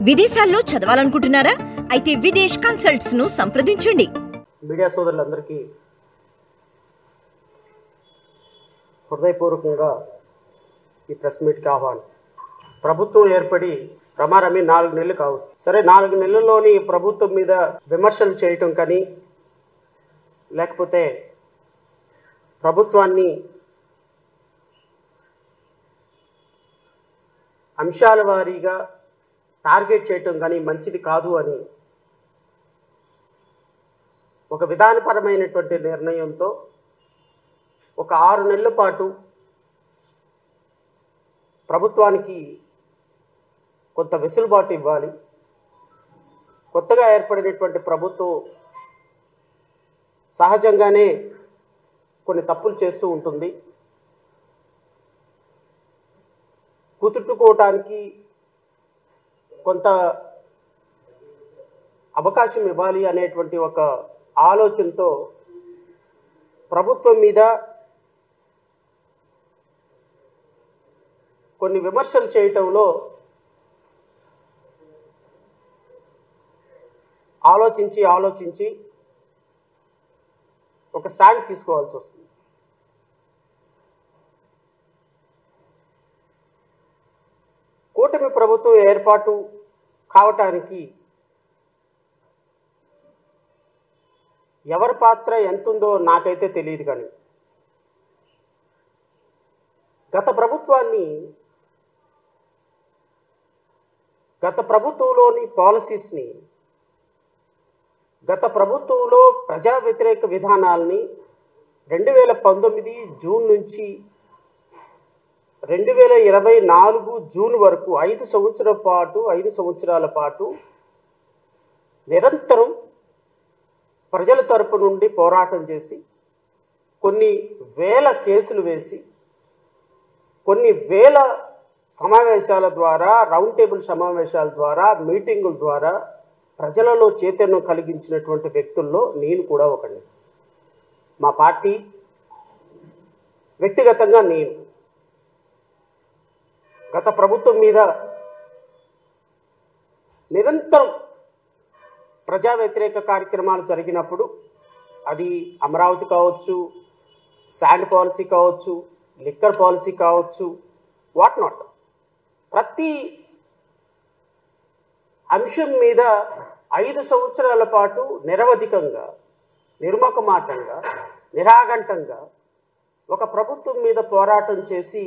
విదేశాల్లో చదవాలనుకుంటున్నారా అయితే విదేశ్ కన్సల్ట్స్ ను సంప్రదించండి మీడియా సోదరులందరికీ హృదయపూర్వకంగా ఈ ప్రెస్ మీట్కి ఆహ్వానం ప్రభుత్వం ఏర్పడి ప్రమారమి నాలుగు నెలలు కావచ్చు సరే నాలుగు నెలల్లోని ఈ ప్రభుత్వం మీద విమర్శలు చేయటం కానీ లేకపోతే ప్రభుత్వాన్ని అంశాల వారీగా టార్గెట్ చేయటం కానీ మంచిది కాదు అని ఒక విధానపరమైనటువంటి నిర్ణయంతో ఒక ఆరు నెలల పాటు ప్రభుత్వానికి కొంత వెసులుబాటు ఇవ్వాలి కొత్తగా ఏర్పడినటువంటి ప్రభుత్వం సహజంగానే కొన్ని తప్పులు చేస్తూ ఉంటుంది కుదుర్చుకోవటానికి కొంత అవకాశం ఇవ్వాలి అనేటువంటి ఒక ఆలోచనతో ప్రభుత్వం మీద కొన్ని విమర్శలు చేయటంలో ఆలోచించి ఆలోచించి ఒక స్టాండ్ తీసుకోవాల్సి వస్తుంది కూటమి ప్రభుత్వం ఏర్పాటు కావటానికి ఎవరి పాత్ర ఎంతుందో నాకైతే తెలియదు కానీ గత ప్రభుత్వాన్ని గత ప్రభుత్వంలోని పాలసీస్ని గత ప్రభుత్వంలో ప్రజా వ్యతిరేక విధానాల్ని రెండు వేల పంతొమ్మిది జూన్ నుంచి రెండు వేల ఇరవై నాలుగు జూన్ వరకు ఐదు సంవత్సరాల పాటు ఐదు సంవత్సరాల పాటు నిరంతరం ప్రజల తరపు నుండి పోరాటం చేసి కొన్ని వేల కేసులు వేసి కొన్ని వేల సమావేశాల ద్వారా రౌండ్ టేబుల్ సమావేశాల ద్వారా మీటింగుల ద్వారా ప్రజలలో చైతన్యం కలిగించినటువంటి వ్యక్తుల్లో నేను కూడా ఒకడిని మా పార్టీ వ్యక్తిగతంగా నేను గత ప్రభుత్వం మీద నిరంతరం ప్రజా వ్యతిరేక కార్యక్రమాలు జరిగినప్పుడు అది అమరావతి కావచ్చు శాండ్ పాలసీ కావచ్చు లిక్కర్ పాలసీ కావచ్చు వాట్ నాట్ ప్రతి అంశం మీద ఐదు సంవత్సరాల పాటు నిరవధికంగా నిర్మకమాటంగా నిరాగంటంగా ఒక ప్రభుత్వం మీద పోరాటం చేసి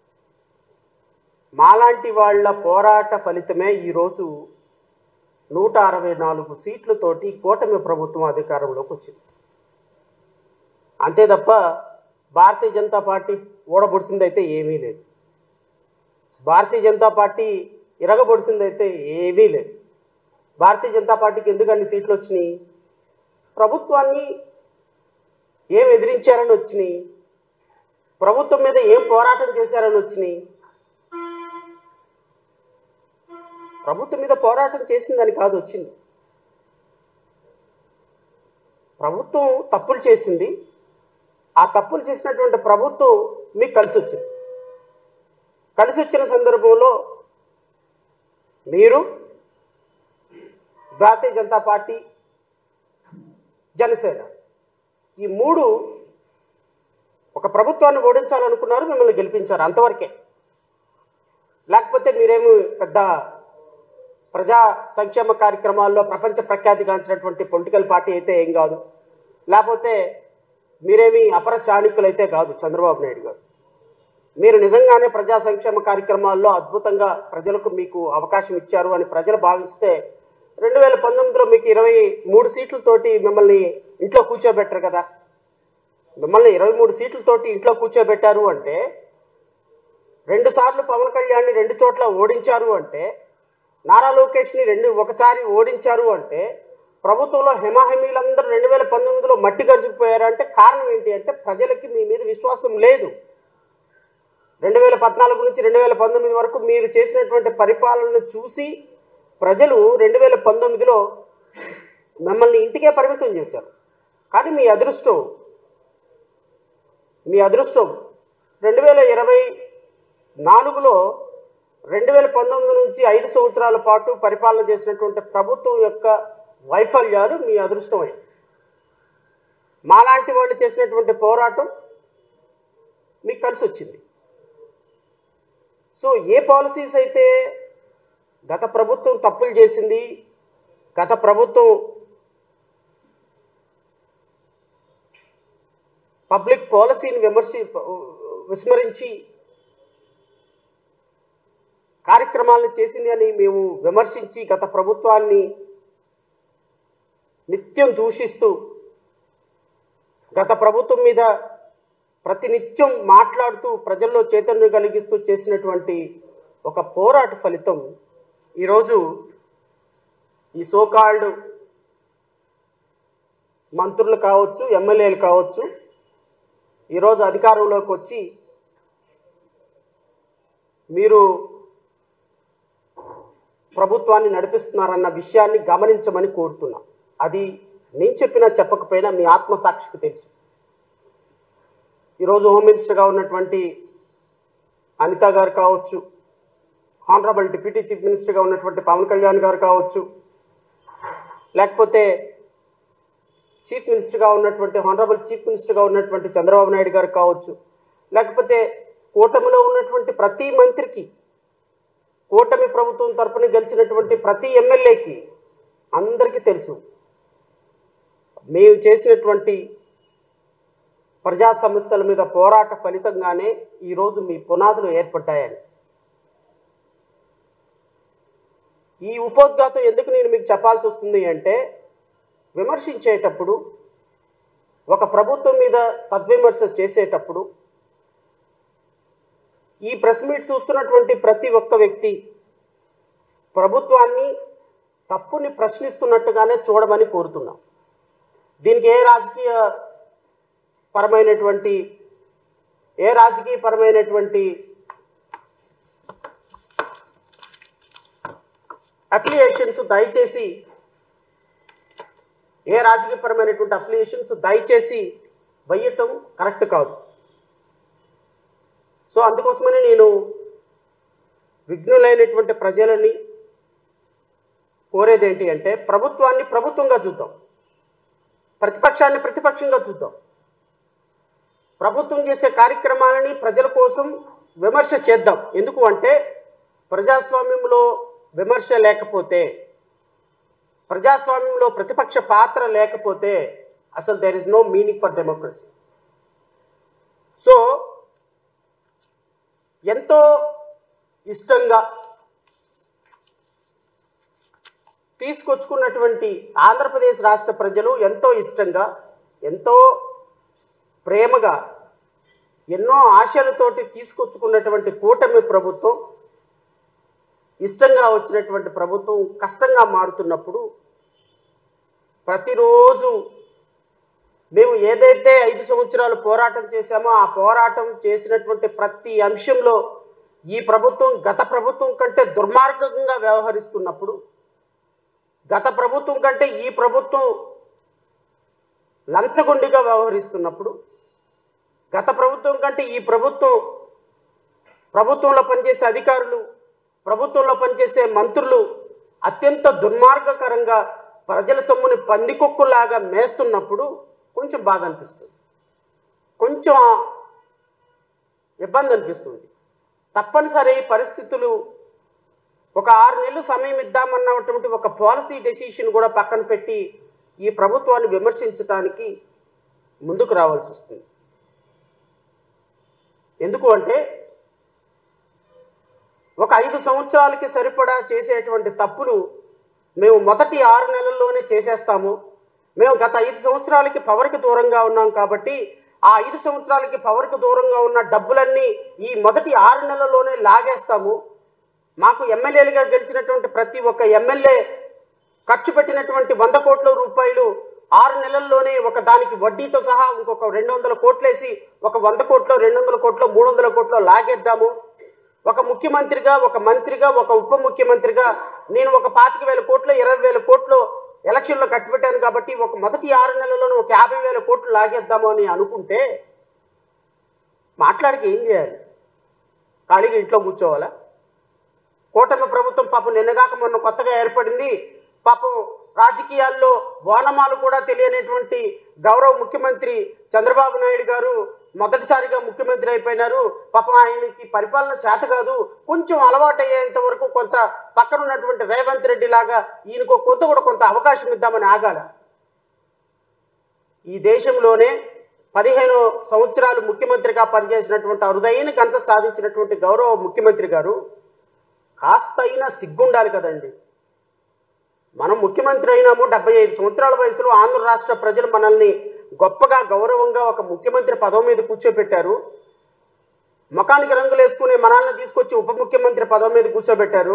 మాలాంటి వాళ్ళ పోరాట ఫలితమే ఈరోజు నూట అరవై నాలుగు సీట్లతోటి కూటమి ప్రభుత్వం అధికారంలోకి వచ్చింది అంతే తప్ప భారతీయ జనతా పార్టీ ఓడబొడిసిందైతే ఏమీ లేదు భారతీయ జనతా పార్టీ ఇరగబొడిసిందైతే ఏమీ లేదు భారతీయ జనతా పార్టీకి ఎందుకు అన్ని సీట్లు వచ్చినాయి ప్రభుత్వాన్ని ఏం ఎదిరించారని వచ్చినాయి ప్రభుత్వం మీద ఏం పోరాటం చేశారని వచ్చినాయి ప్రభుత్వం మీద పోరాటం చేసిందని కాదు వచ్చింది ప్రభుత్వం తప్పులు చేసింది ఆ తప్పులు చేసినటువంటి ప్రభుత్వం మీకు కలిసి వచ్చింది కలిసి వచ్చిన సందర్భంలో మీరు భారతీయ జనతా పార్టీ జనసేన ఈ మూడు ఒక ప్రభుత్వాన్ని ఓడించాలనుకున్నారు మిమ్మల్ని గెలిపించారు అంతవరకే లేకపోతే మీరేమి పెద్ద ప్రజా సంక్షేమ కార్యక్రమాల్లో ప్రపంచ ప్రఖ్యాతిగాంచినటువంటి పొలిటికల్ పార్టీ అయితే ఏం కాదు లేకపోతే మీరేమి అపర చాణిక్యులైతే కాదు చంద్రబాబు నాయుడు గారు మీరు నిజంగానే ప్రజా సంక్షేమ కార్యక్రమాల్లో అద్భుతంగా ప్రజలకు మీకు అవకాశం ఇచ్చారు అని ప్రజలు భావిస్తే రెండు వేల పంతొమ్మిదిలో మీకు ఇరవై మూడు సీట్లతోటి మిమ్మల్ని ఇంట్లో కూర్చోబెట్టరు కదా మిమ్మల్ని ఇరవై మూడు సీట్లతోటి ఇంట్లో కూర్చోబెట్టారు అంటే రెండు సార్లు పవన్ కళ్యాణ్ని రెండు చోట్ల ఓడించారు అంటే నారా లోకేష్ని రెండు ఒకసారి ఓడించారు అంటే ప్రభుత్వంలో హిమాహిమీలందరూ రెండు వేల పంతొమ్మిదిలో మట్టి గరుచుకుపోయారు అంటే కారణం ఏంటి అంటే ప్రజలకి మీ మీద విశ్వాసం లేదు రెండు వేల పద్నాలుగు నుంచి రెండు వేల పంతొమ్మిది వరకు మీరు చేసినటువంటి పరిపాలనను చూసి ప్రజలు రెండు వేల పంతొమ్మిదిలో మిమ్మల్ని ఇంటికే పరిమితం చేశారు కానీ మీ అదృష్టం మీ అదృష్టం రెండు వేల ఇరవై నాలుగులో రెండు వేల పంతొమ్మిది నుంచి ఐదు సంవత్సరాల పాటు పరిపాలన చేసినటువంటి ప్రభుత్వం యొక్క వైఫల్యాలు మీ అదృష్టమే మాలాంటి వాళ్ళు చేసినటువంటి పోరాటం మీకు కలిసి వచ్చింది సో ఏ పాలసీస్ అయితే గత ప్రభుత్వం తప్పులు చేసింది గత ప్రభుత్వం పబ్లిక్ పాలసీని విమర్శి విస్మరించి కార్యక్రమాలను చేసింది అని మేము విమర్శించి గత ప్రభుత్వాన్ని నిత్యం దూషిస్తూ గత ప్రభుత్వం మీద ప్రతినిత్యం మాట్లాడుతూ ప్రజల్లో చైతన్యం కలిగిస్తూ చేసినటువంటి ఒక పోరాట ఫలితం ఈరోజు ఈ సోకాల్డ్ మంత్రులు కావచ్చు ఎమ్మెల్యేలు కావచ్చు ఈరోజు అధికారంలోకి వచ్చి మీరు ప్రభుత్వాన్ని నడిపిస్తున్నారన్న విషయాన్ని గమనించమని కోరుతున్నా అది నేను చెప్పినా చెప్పకపోయినా మీ ఆత్మసాక్షికి తెలుసు ఈరోజు హోమ్ మినిస్టర్గా ఉన్నటువంటి అనిత గారు కావచ్చు హానరబుల్ డిప్యూటీ చీఫ్ మినిస్టర్గా ఉన్నటువంటి పవన్ కళ్యాణ్ గారు కావచ్చు లేకపోతే చీఫ్ మినిస్టర్గా ఉన్నటువంటి హానరబుల్ చీఫ్ మినిస్టర్గా ఉన్నటువంటి చంద్రబాబు నాయుడు గారు కావచ్చు లేకపోతే కూటమిలో ఉన్నటువంటి ప్రతి మంత్రికి కూటమి ప్రభుత్వం తరపున గెలిచినటువంటి ప్రతి ఎమ్మెల్యేకి అందరికీ తెలుసు మేము చేసినటువంటి ప్రజా సమస్యల మీద పోరాట ఫలితంగానే ఈరోజు మీ పునాదులు ఏర్పడ్డాయని ఈ ఉపోద్ఘాతం ఎందుకు నేను మీకు చెప్పాల్సి వస్తుంది అంటే విమర్శించేటప్పుడు ఒక ప్రభుత్వం మీద సద్విమర్శ చేసేటప్పుడు ఈ ప్రెస్ మీట్ చూస్తున్నటువంటి ప్రతి ఒక్క వ్యక్తి ప్రభుత్వాన్ని తప్పుని ప్రశ్నిస్తున్నట్టుగానే చూడమని కోరుతున్నాం దీనికి ఏ రాజకీయ పరమైనటువంటి ఏ రాజకీయ పరమైనటువంటి అఫిలియేషన్స్ దయచేసి ఏ రాజకీయపరమైనటువంటి అఫిలియేషన్స్ దయచేసి వెయ్యటం కరెక్ట్ కాదు సో అందుకోసమనే నేను విఘ్నులైనటువంటి ప్రజలని కోరేది ఏంటి అంటే ప్రభుత్వాన్ని ప్రభుత్వంగా చూద్దాం ప్రతిపక్షాన్ని ప్రతిపక్షంగా చూద్దాం ప్రభుత్వం చేసే కార్యక్రమాలని ప్రజల కోసం విమర్శ చేద్దాం ఎందుకు అంటే ప్రజాస్వామ్యంలో విమర్శ లేకపోతే ప్రజాస్వామ్యంలో ప్రతిపక్ష పాత్ర లేకపోతే అసలు there is no meaning for democracy so ఎంతో ఇష్టంగా తీసుకొచ్చుకున్నటువంటి ఆంధ్రప్రదేశ్ రాష్ట్ర ప్రజలు ఎంతో ఇష్టంగా ఎంతో ప్రేమగా ఎన్నో ఆశలతోటి తీసుకొచ్చుకున్నటువంటి కూటమి ప్రభుత్వం ఇష్టంగా వచ్చినటువంటి ప్రభుత్వం కష్టంగా మారుతున్నప్పుడు ప్రతిరోజు మేము ఏదైతే ఐదు సంవత్సరాలు పోరాటం చేశామో ఆ పోరాటం చేసినటువంటి ప్రతి అంశంలో ఈ ప్రభుత్వం గత ప్రభుత్వం కంటే దుర్మార్గంగా వ్యవహరిస్తున్నప్పుడు గత ప్రభుత్వం కంటే ఈ ప్రభుత్వం లంచగొండిగా వ్యవహరిస్తున్నప్పుడు గత ప్రభుత్వం కంటే ఈ ప్రభుత్వం ప్రభుత్వంలో పనిచేసే అధికారులు ప్రభుత్వంలో పనిచేసే మంత్రులు అత్యంత దుర్మార్గకరంగా ప్రజల సొమ్ముని పందికొక్కులాగా మేస్తున్నప్పుడు కొంచెం బాధ అనిపిస్తుంది కొంచెం ఇబ్బంది అనిపిస్తుంది తప్పనిసరి పరిస్థితులు ఒక ఆరు నెలలు సమయం ఇద్దామన్నటువంటి ఒక పాలసీ డెసిషన్ కూడా పక్కన పెట్టి ఈ ప్రభుత్వాన్ని విమర్శించడానికి ముందుకు రావాల్సి వస్తుంది ఎందుకు అంటే ఒక ఐదు సంవత్సరాలకి సరిపడా చేసేటువంటి తప్పులు మేము మొదటి ఆరు నెలల్లోనే చేసేస్తాము మేము గత ఐదు సంవత్సరాలకి పవర్కి దూరంగా ఉన్నాం కాబట్టి ఆ ఐదు సంవత్సరాలకి పవర్కి దూరంగా ఉన్న డబ్బులన్నీ ఈ మొదటి ఆరు నెలల్లోనే లాగేస్తాము మాకు ఎమ్మెల్యేలుగా గెలిచినటువంటి ప్రతి ఒక్క ఎమ్మెల్యే ఖర్చు పెట్టినటువంటి వంద కోట్ల రూపాయలు ఆరు నెలల్లోనే ఒక దానికి వడ్డీతో సహా ఇంకొక రెండు వందల కోట్లేసి ఒక వంద కోట్లో రెండు వందల కోట్లో మూడు వందల కోట్లో లాగేద్దాము ఒక ముఖ్యమంత్రిగా ఒక మంత్రిగా ఒక ఉప ముఖ్యమంత్రిగా నేను ఒక పాతిక వేల కోట్లు ఇరవై వేల కోట్లు ఎలక్షన్లో కట్టిపెట్టాను కాబట్టి ఒక మొదటి ఆరు నెలల్లోనే ఒక యాభై వేల కోట్లు లాగేద్దాము అని అనుకుంటే మాట్లాడికి ఏం చేయాలి ఖాళీగా ఇంట్లో కూర్చోవాలా కూటమి ప్రభుత్వం పాపం నిన్నగాక మొన్న కొత్తగా ఏర్పడింది పాపం రాజకీయాల్లో ఓనమాలు కూడా తెలియనటువంటి గౌరవ ముఖ్యమంత్రి చంద్రబాబు నాయుడు గారు మొదటిసారిగా ముఖ్యమంత్రి అయిపోయినారు పాపం ఆయనకి పరిపాలన చేత కాదు కొంచెం అలవాటు అయ్యేంత వరకు కొంత పక్కన ఉన్నటువంటి రేవంత్ రెడ్డి లాగా ఈయనకు కొంత కూడా కొంత అవకాశం ఇద్దామని ఆగాల ఈ దేశంలోనే పదిహేను సంవత్సరాలు ముఖ్యమంత్రిగా పనిచేసినటువంటి అరుదైన ఘనత సాధించినటువంటి గౌరవ ముఖ్యమంత్రి గారు కాస్త అయినా సిగ్గుండాలి కదండి మనం ముఖ్యమంత్రి అయినాము డెబ్బై ఐదు సంవత్సరాల వయసులో ఆంధ్ర రాష్ట్ర ప్రజలు మనల్ని గొప్పగా గౌరవంగా ఒక ముఖ్యమంత్రి పదవి మీద కూర్చోబెట్టారు ముఖానికి రంగులు వేసుకునే మనల్ని తీసుకొచ్చి ఉప ముఖ్యమంత్రి పదవి మీద కూర్చోబెట్టారు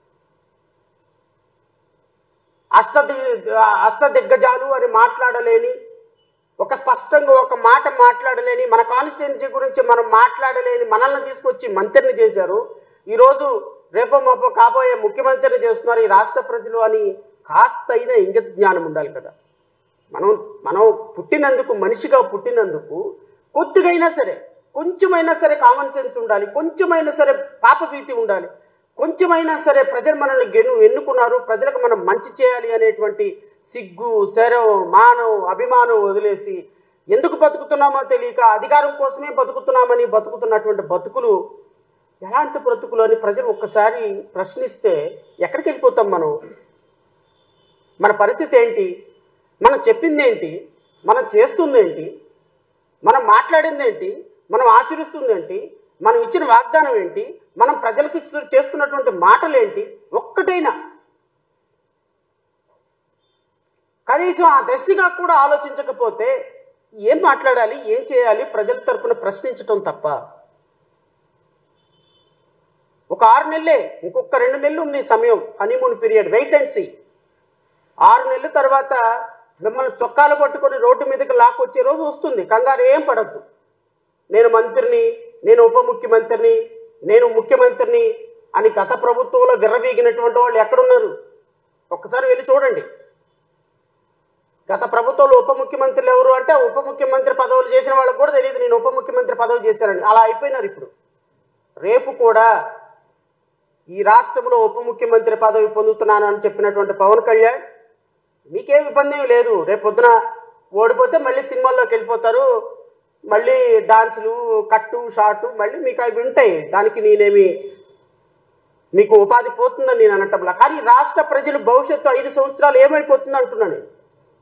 అష్ట అష్ట దిగ్గజాలు అని మాట్లాడలేని ఒక స్పష్టంగా ఒక మాట మాట్లాడలేని మన కాన్స్టిట్యున్సీ గురించి మనం మాట్లాడలేని మనల్ని తీసుకొచ్చి మంత్రిని చేశారు ఈరోజు రేపో మాపో కాబోయే ముఖ్యమంత్రిని చేస్తున్నారు ఈ రాష్ట్ర ప్రజలు అని కాస్త అయినా ఇంగిత జ్ఞానం ఉండాలి కదా మనం మనం పుట్టినందుకు మనిషిగా పుట్టినందుకు కొద్దిగైనా సరే కొంచెమైనా సరే కామన్ సెన్స్ ఉండాలి కొంచెమైనా సరే పాపభీతి ఉండాలి కొంచెమైనా సరే ప్రజలు మనల్ని గెను ఎన్నుకున్నారు ప్రజలకు మనం మంచి చేయాలి అనేటువంటి సిగ్గు శరం మానం అభిమానం వదిలేసి ఎందుకు బతుకుతున్నామో తెలియక అధికారం కోసమే బతుకుతున్నామని బతుకుతున్నటువంటి బతుకులు ఎలాంటి బ్రతుకులు అని ప్రజలు ఒక్కసారి ప్రశ్నిస్తే ఎక్కడికి వెళ్ళిపోతాం మనం మన పరిస్థితి ఏంటి మనం చెప్పింది ఏంటి మనం చేస్తుంది ఏంటి మనం మాట్లాడింది ఏంటి మనం ఆచరిస్తుంది ఏంటి మనం ఇచ్చిన వాగ్దానం ఏంటి మనం ప్రజలకు ఇస్తు- చేస్తున్నటువంటి మాటలు ఏంటి ఒక్కటైనా కనీసం ఆ దశగా కూడా ఆలోచించకపోతే ఏం మాట్లాడాలి ఏం చేయాలి ప్రజల తరపున ప్రశ్నించటం తప్ప ఒక ఆరు నెలలే ఇంకొక రెండు నెలలు ఉంది సమయం honeymoon period wait and see ఆరు నెలల తర్వాత మిమ్మల్ని చొక్కాలు పట్టుకొని రోడ్డు మీదకి లాక్కొచ్చే రోజు వస్తుంది కంగారు ఏం పడద్దు నేను మంత్రిని నేను ఉప ముఖ్యమంత్రిని నేను ముఖ్యమంత్రిని అని గత ప్రభుత్వంలో విర్రవీగినటువంటి వాళ్ళు ఎక్కడున్నారు ఒక్కసారి వెళ్ళి చూడండి గత ప్రభుత్వంలో ఉప ముఖ్యమంత్రులు ఎవరు అంటే ఉప ముఖ్యమంత్రి పదవులు చేసిన వాళ్ళకి కూడా తెలియదు నేను ఉప ముఖ్యమంత్రి పదవి చేశానని అలా అయిపోయినారు ఇప్పుడు రేపు కూడా ఈ రాష్ట్రంలో ఉప ముఖ్యమంత్రి పదవి పొందుతున్నాను అని చెప్పినటువంటి పవన్ కళ్యాణ్ మీకేం ఇబ్బంది ఏమీ లేదు రేపు పొద్దున ఓడిపోతే మళ్ళీ సినిమాల్లోకి వెళ్ళిపోతారు మళ్ళీ డాన్సులు కట్టు షాటు మళ్ళీ మీకు అవి ఉంటాయి దానికి నేనేమి మీకు ఉపాధి పోతుందని నేను అనటంలా కానీ రాష్ట్ర ప్రజలు భవిష్యత్తు ఐదు సంవత్సరాలు ఏమైపోతుంది అంటున్నాను నేను.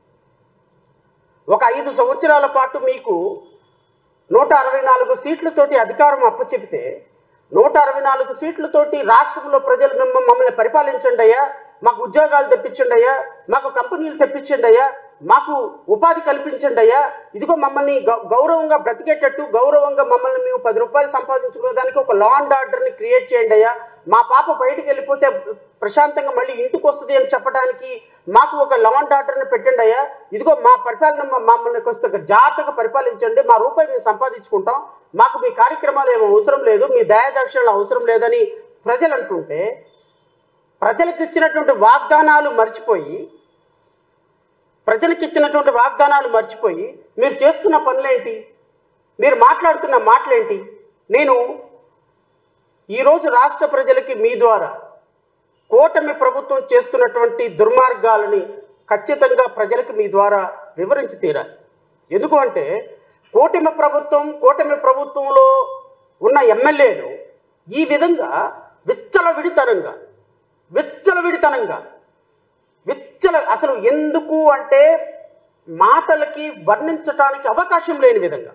ఒక ఐదు సంవత్సరాల పాటు మీకు నూట అరవై నాలుగు సీట్లతోటి అధికారం అప్పచెపితే నూట అరవై నాలుగు సీట్లతోటి రాష్ట్రంలో ప్రజలు మిమ్మ మమ్మల్ని పరిపాలించండి అయ్యా మాకు ఉద్యోగాలు తెప్పించండి అయ్యా మాకు కంపెనీలు తెప్పించండి అయ్యా మాకు ఉపాధి కల్పించండి అయ్యా ఇదిగో మమ్మల్ని గౌ- గౌరవంగా బ్రతికేటట్టు గౌరవంగా మమ్మల్ని మేము పది రూపాయలు సంపాదించుకునే దానికి ఒక లా అండ్ ఆర్డర్ని క్రియేట్ చేయండి అయ్యా మా పాప బయటికి వెళ్ళిపోతే ప్రశాంతంగా మళ్ళీ ఇంటికి వస్తుంది అని చెప్పడానికి మాకు ఒక లా అండ్ ఆర్డర్ని పెట్టండి అయ్యా ఇదిగో మా పరిపాలన మా- మమ్మల్ని కొంత జాగ్రత్తగా పరిపాలించండి మా రూపాయి మేము సంపాదించుకుంటాం మాకు మీ కార్యక్రమాలు ఏమో అవసరం లేదు మీ దయాదక్షిణలు అవసరం లేదని ప్రజలు అంటుంటే ప్రజలకు ఇచ్చినటువంటి వాగ్దానాలు మర్చిపోయి ప్రజలకు ఇచ్చినటువంటి వాగ్దానాలు మర్చిపోయి మీరు చేస్తున్న పనులేంటి మీరు మాట్లాడుతున్న మాటలేంటి నేను ఈరోజు రాష్ట్ర ప్రజలకి మీ ద్వారా కూటమి ప్రభుత్వం చేస్తున్నటువంటి దుర్మార్గాలని ఖచ్చితంగా ప్రజలకు మీ ద్వారా వివరించి తీరాలి ఎందుకు అంటే కూటమి ప్రభుత్వం కూటమి ప్రభుత్వంలో ఉన్న ఎమ్మెల్యేలు ఈ విధంగా విచ్చలవిడితనంగా విచ్చలవిడితనంగా విచ్చల అసలు ఎందుకు అంటే మాటలకి వర్ణించటానికి అవకాశం లేని విధంగా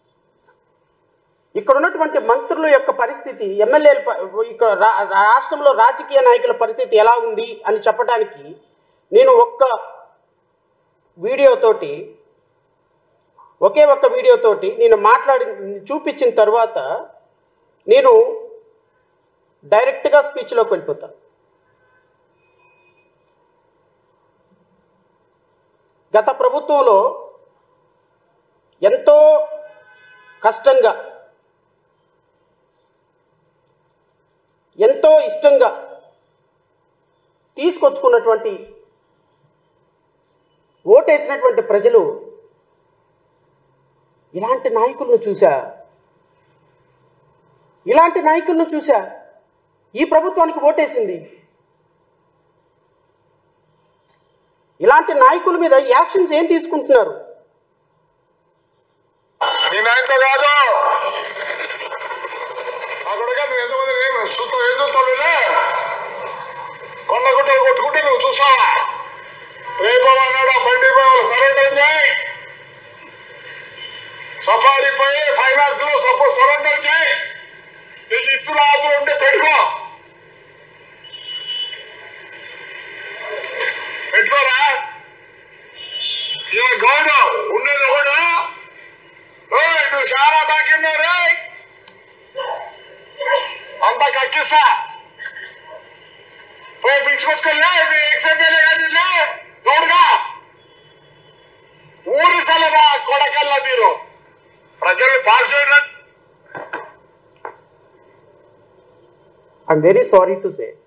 ఇక్కడ ఉన్నటువంటి మంత్రుల యొక్క పరిస్థితి ఎమ్మెల్యేల ప- ఇక్కడ రా- రాష్ట్రంలో రాజకీయ నాయకుల పరిస్థితి ఎలా ఉంది అని చెప్పడానికి నేను ఒక్క వీడియోతోటి ఒకే ఒక్క వీడియోతోటి నేను మాట్లాడి చూపించిన తర్వాత నేను డైరెక్ట్గా స్పీచ్లోకి వెళ్ళిపోతాను గత ప్రభుత్వంలో ఎంతో కష్టంగా ఎంతో ఇష్టంగా తీసుకొచ్చుకున్నటువంటి ఓటేసినటువంటి ప్రజలు ఇలాంటి నాయకులను చూశా ఇలాంటి నాయకులను చూశా ఈ ప్రభుత్వానికి ఓటేసింది ఇలాంటి నాయకుల మీద యాక్షన్స్ ఏం తీసుకుంటున్నారు నీ నాయనతో కాదు అక్కడగా నువ్వు ఎంతమంది ఏమి చూస్తావు ఏం చూస్తావు వీళ్ళే? కొండ గుట్టలు కొట్టుకుంటే నువ్వు చూసావా రేపు అన్నాడు ఆ బండి పోయి వాళ్ళు సరెండర్ చేయి సఫారీ పోయి ఫైనాన్స్ లో సపోజ్ సరెండర్ చేయి నీకు ఇత్తులు ఆతులు ఉంటే పెట్టుకో పెట్టుకోరా ఇలా గౌరవం ఉండేది ఒకడు ఓయ్ నువ్వు చాలా బాకీ ఉన్నావు రే అంత కక్కిస్తా పోయి పిలుచుకొచ్చుకోలే మీ ఎక్స్ఎమ్మెల్యే కానీ లే తోడుగా ఊరి సలరా కొడకల్లా మీరు ప్రజల్ని పాస్ చేయడం I'm very sorry to say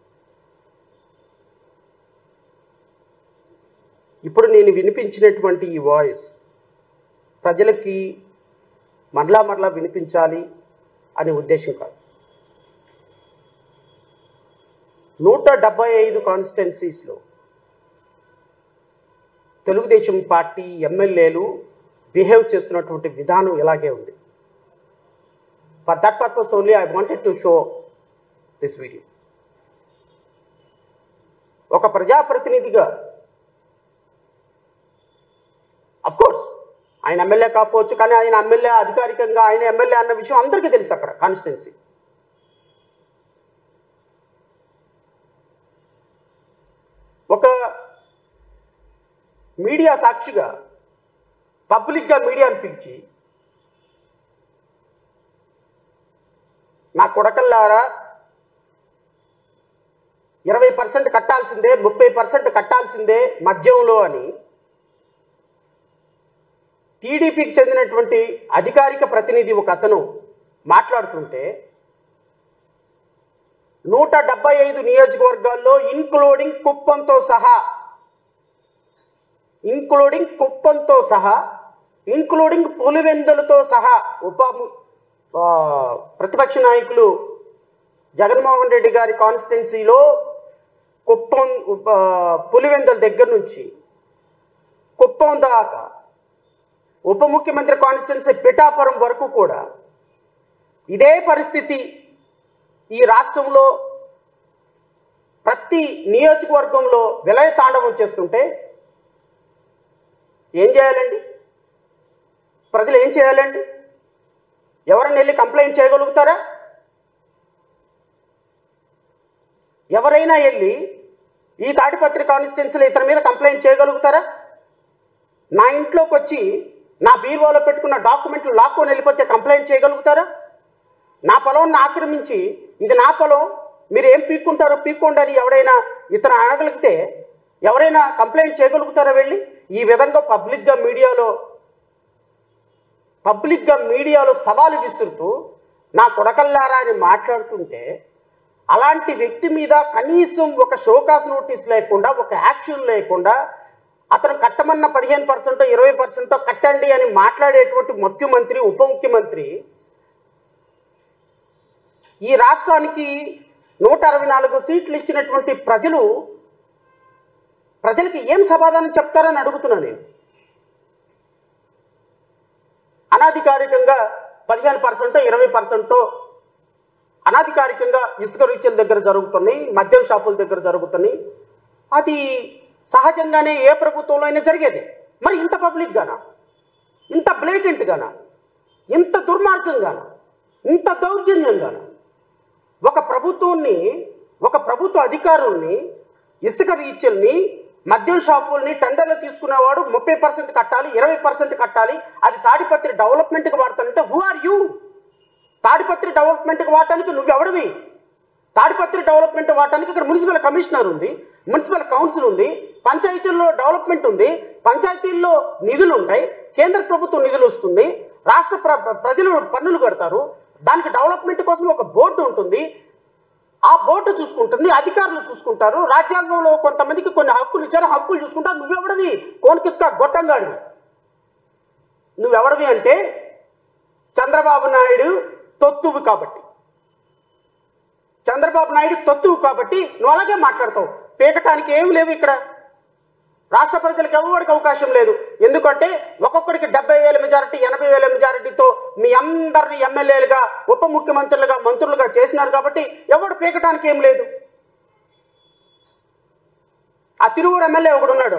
ఇప్పుడు నేను వినిపించినటువంటి ఈ వాయిస్ ప్రజలకి మరలా మరలా వినిపించాలి అనే ఉద్దేశం కాదు నూట డెబ్బై ఐదు కాన్స్టిట్యున్సీస్లో తెలుగుదేశం పార్టీ ఎమ్మెల్యేలు బిహేవ్ చేస్తున్నటువంటి విధానం ఇలాగే ఉంది for that purpose only I wanted to show this video ఒక ప్రజాప్రతినిధిగా అఫ్ కోర్స్ ఆయన ఎమ్మెల్యే కాకపోవచ్చు కానీ ఆయన ఎమ్మెల్యే అధికారికంగా ఆయన ఎమ్మెల్యే అన్న విషయం అందరికీ తెలుసు అక్కడ కాన్స్టిట్యున్సీ ఒక మీడియా సాక్షిగా పబ్లిక్గా మీడియాని పిలిచి నా కొడకల్లారా ఇరవై పర్సెంట్ కట్టాల్సిందే ముప్పై పర్సెంట్ కట్టాల్సిందే మద్యంలో అని టీడీపీకి చెందినటువంటి అధికారిక ప్రతినిధి ఒక అతను మాట్లాడుతుంటే నూట డెబ్బై ఐదు నియోజకవర్గాల్లో ఇన్క్లూడింగ్ కుప్పంతో సహా ఇంక్లూడింగ్ కుప్పంతో సహా ఇంక్లూడింగ్ పులివెందులతో సహా ఉప ఆ, ప్రతిపక్ష నాయకులు జగన్మోహన్ రెడ్డి గారి కాన్స్టిట్యున్సీలో కుప్పం ఉప- పులివెందుల దగ్గర నుంచి కుప్పం దాకా ఉప ముఖ్యమంత్రి కాన్స్టిట్యున్సీ పిఠాపురం వరకు కూడా ఇదే పరిస్థితి ఈ రాష్ట్రంలో ప్రతి నియోజకవర్గంలో విలయ తాండవం చేస్తుంటే ఏం చేయాలండి ప్రజలు ఏం చేయాలండి ఎవరైనా వెళ్ళి కంప్లైంట్ చేయగలుగుతారా ఎవరైనా వెళ్ళి ఈ తాడిపత్రి కాన్స్టిట్యున్సీలో ఇతని మీద కంప్లైంట్ చేయగలుగుతారా నా ఇంట్లోకి వచ్చి నా బీరువాలో పెట్టుకున్న డాక్యుమెంట్లు లాక్కొని వెళ్ళిపోతే కంప్లైంట్ చేయగలుగుతారా నా పొలం ఆక్రమించి ఇది నా పొలం మీరు ఏం పీక్కుంటారో పీక్కోండి అని ఎవడైనా ఇతను అనగలిగితే ఎవరైనా కంప్లైంట్ చేయగలుగుతారా వెళ్ళి ఈ విధంగా పబ్లిక్గా మీడియాలో పబ్లిక్గా మీడియాలో సవాలు విసురుతూ నా కొడకల్లారా అని మాట్లాడుతుంటే అలాంటి వ్యక్తి మీద కనీసం ఒక షోకాస్ నోటీస్ లేకుండా ఒక యాక్షన్ లేకుండా అతను కట్టమన్న పదిహేను పర్సెంటో ఇరవై పర్సెంటో కట్టండి అని మాట్లాడేటువంటి ముఖ్యమంత్రి ఉప ముఖ్యమంత్రి ఈ రాష్ట్రానికి నూట అరవై నాలుగు సీట్లు ఇచ్చినటువంటి ప్రజలు ప్రజలకి ఏం సమాధానం చెప్తారని అడుగుతున్నా నేను అనాధికారికంగా పదిహేను పర్సెంటో ఇరవై పర్సెంటో అనాధికారికంగా ఇసుక రీచ్ల దగ్గర జరుగుతున్నాయి మద్యం షాపుల దగ్గర జరుగుతున్నాయి అది సహజంగానే ఏ ప్రభుత్వంలో అయినా జరిగేది మరి ఇంత పబ్లిక్గానా ఇంత బ్లేటెంట్గానా ఇంత దుర్మార్గంగానా ఇంత దౌర్జన్యంగానా ఒక ప్రభుత్వాన్ని ఒక ప్రభుత్వ అధికారుల్ని ఇసుక రీచ్ల్ని మద్యం షాపుల్ని టెండర్లు తీసుకునేవాడు ముప్పై పర్సెంట్ కట్టాలి ఇరవై పర్సెంట్ కట్టాలి అది తాడిపత్రి డెవలప్మెంట్కి వాడతానంటే హూ ఆర్ యూ తాడిపత్రి డెవలప్మెంట్కి వాడటానికి నువ్వెవడివి తాడిపత్రి డెవలప్మెంట్ వాడటానికి ఇక్కడ మున్సిపల్ కమిషనర్ ఉంది మున్సిపల్ కౌన్సిల్ ఉంది పంచాయతీల్లో డెవలప్మెంట్ ఉంది పంచాయతీల్లో నిధులు ఉంటాయి కేంద్ర ప్రభుత్వం నిధులు వస్తుంది రాష్ట్ర ప్ర ప్రజలు పన్నులు కడతారు దానికి డెవలప్మెంట్ కోసం ఒక బోర్డు ఉంటుంది ఆ బోర్డు చూసుకుంటుంది అధికారులు చూసుకుంటారు రాజ్యాంగంలో కొంతమందికి కొన్ని హక్కులు ఇచ్చారు హక్కులు చూసుకుంటారు నువ్వెవడవి కోన్కిస్కా గొట్టంగాడివి నువ్వెవడవి అంటే చంద్రబాబు నాయుడు తొత్తువు కాబట్టి చంద్రబాబు నాయుడు తొత్తువు కాబట్టి నువ్వు అలాగే మాట్లాడతావు పీకటానికి ఏం లేవు ఇక్కడ రాష్ట్ర ప్రజలకు ఎవరికి అవకాశం లేదు ఎందుకంటే ఒక్కొక్కడికి డెబ్బై వేల మెజారిటీ ఎనభై వేల మెజారిటీతో మీ అందరిని ఎమ్మెల్యేలుగా ఉప ముఖ్యమంత్రులుగా మంత్రులుగా చేసినారు కాబట్టి ఎవడు పీకటానికి ఏం లేదు ఆ తిరువురు ఎమ్మెల్యే ఒకడు ఉన్నాడు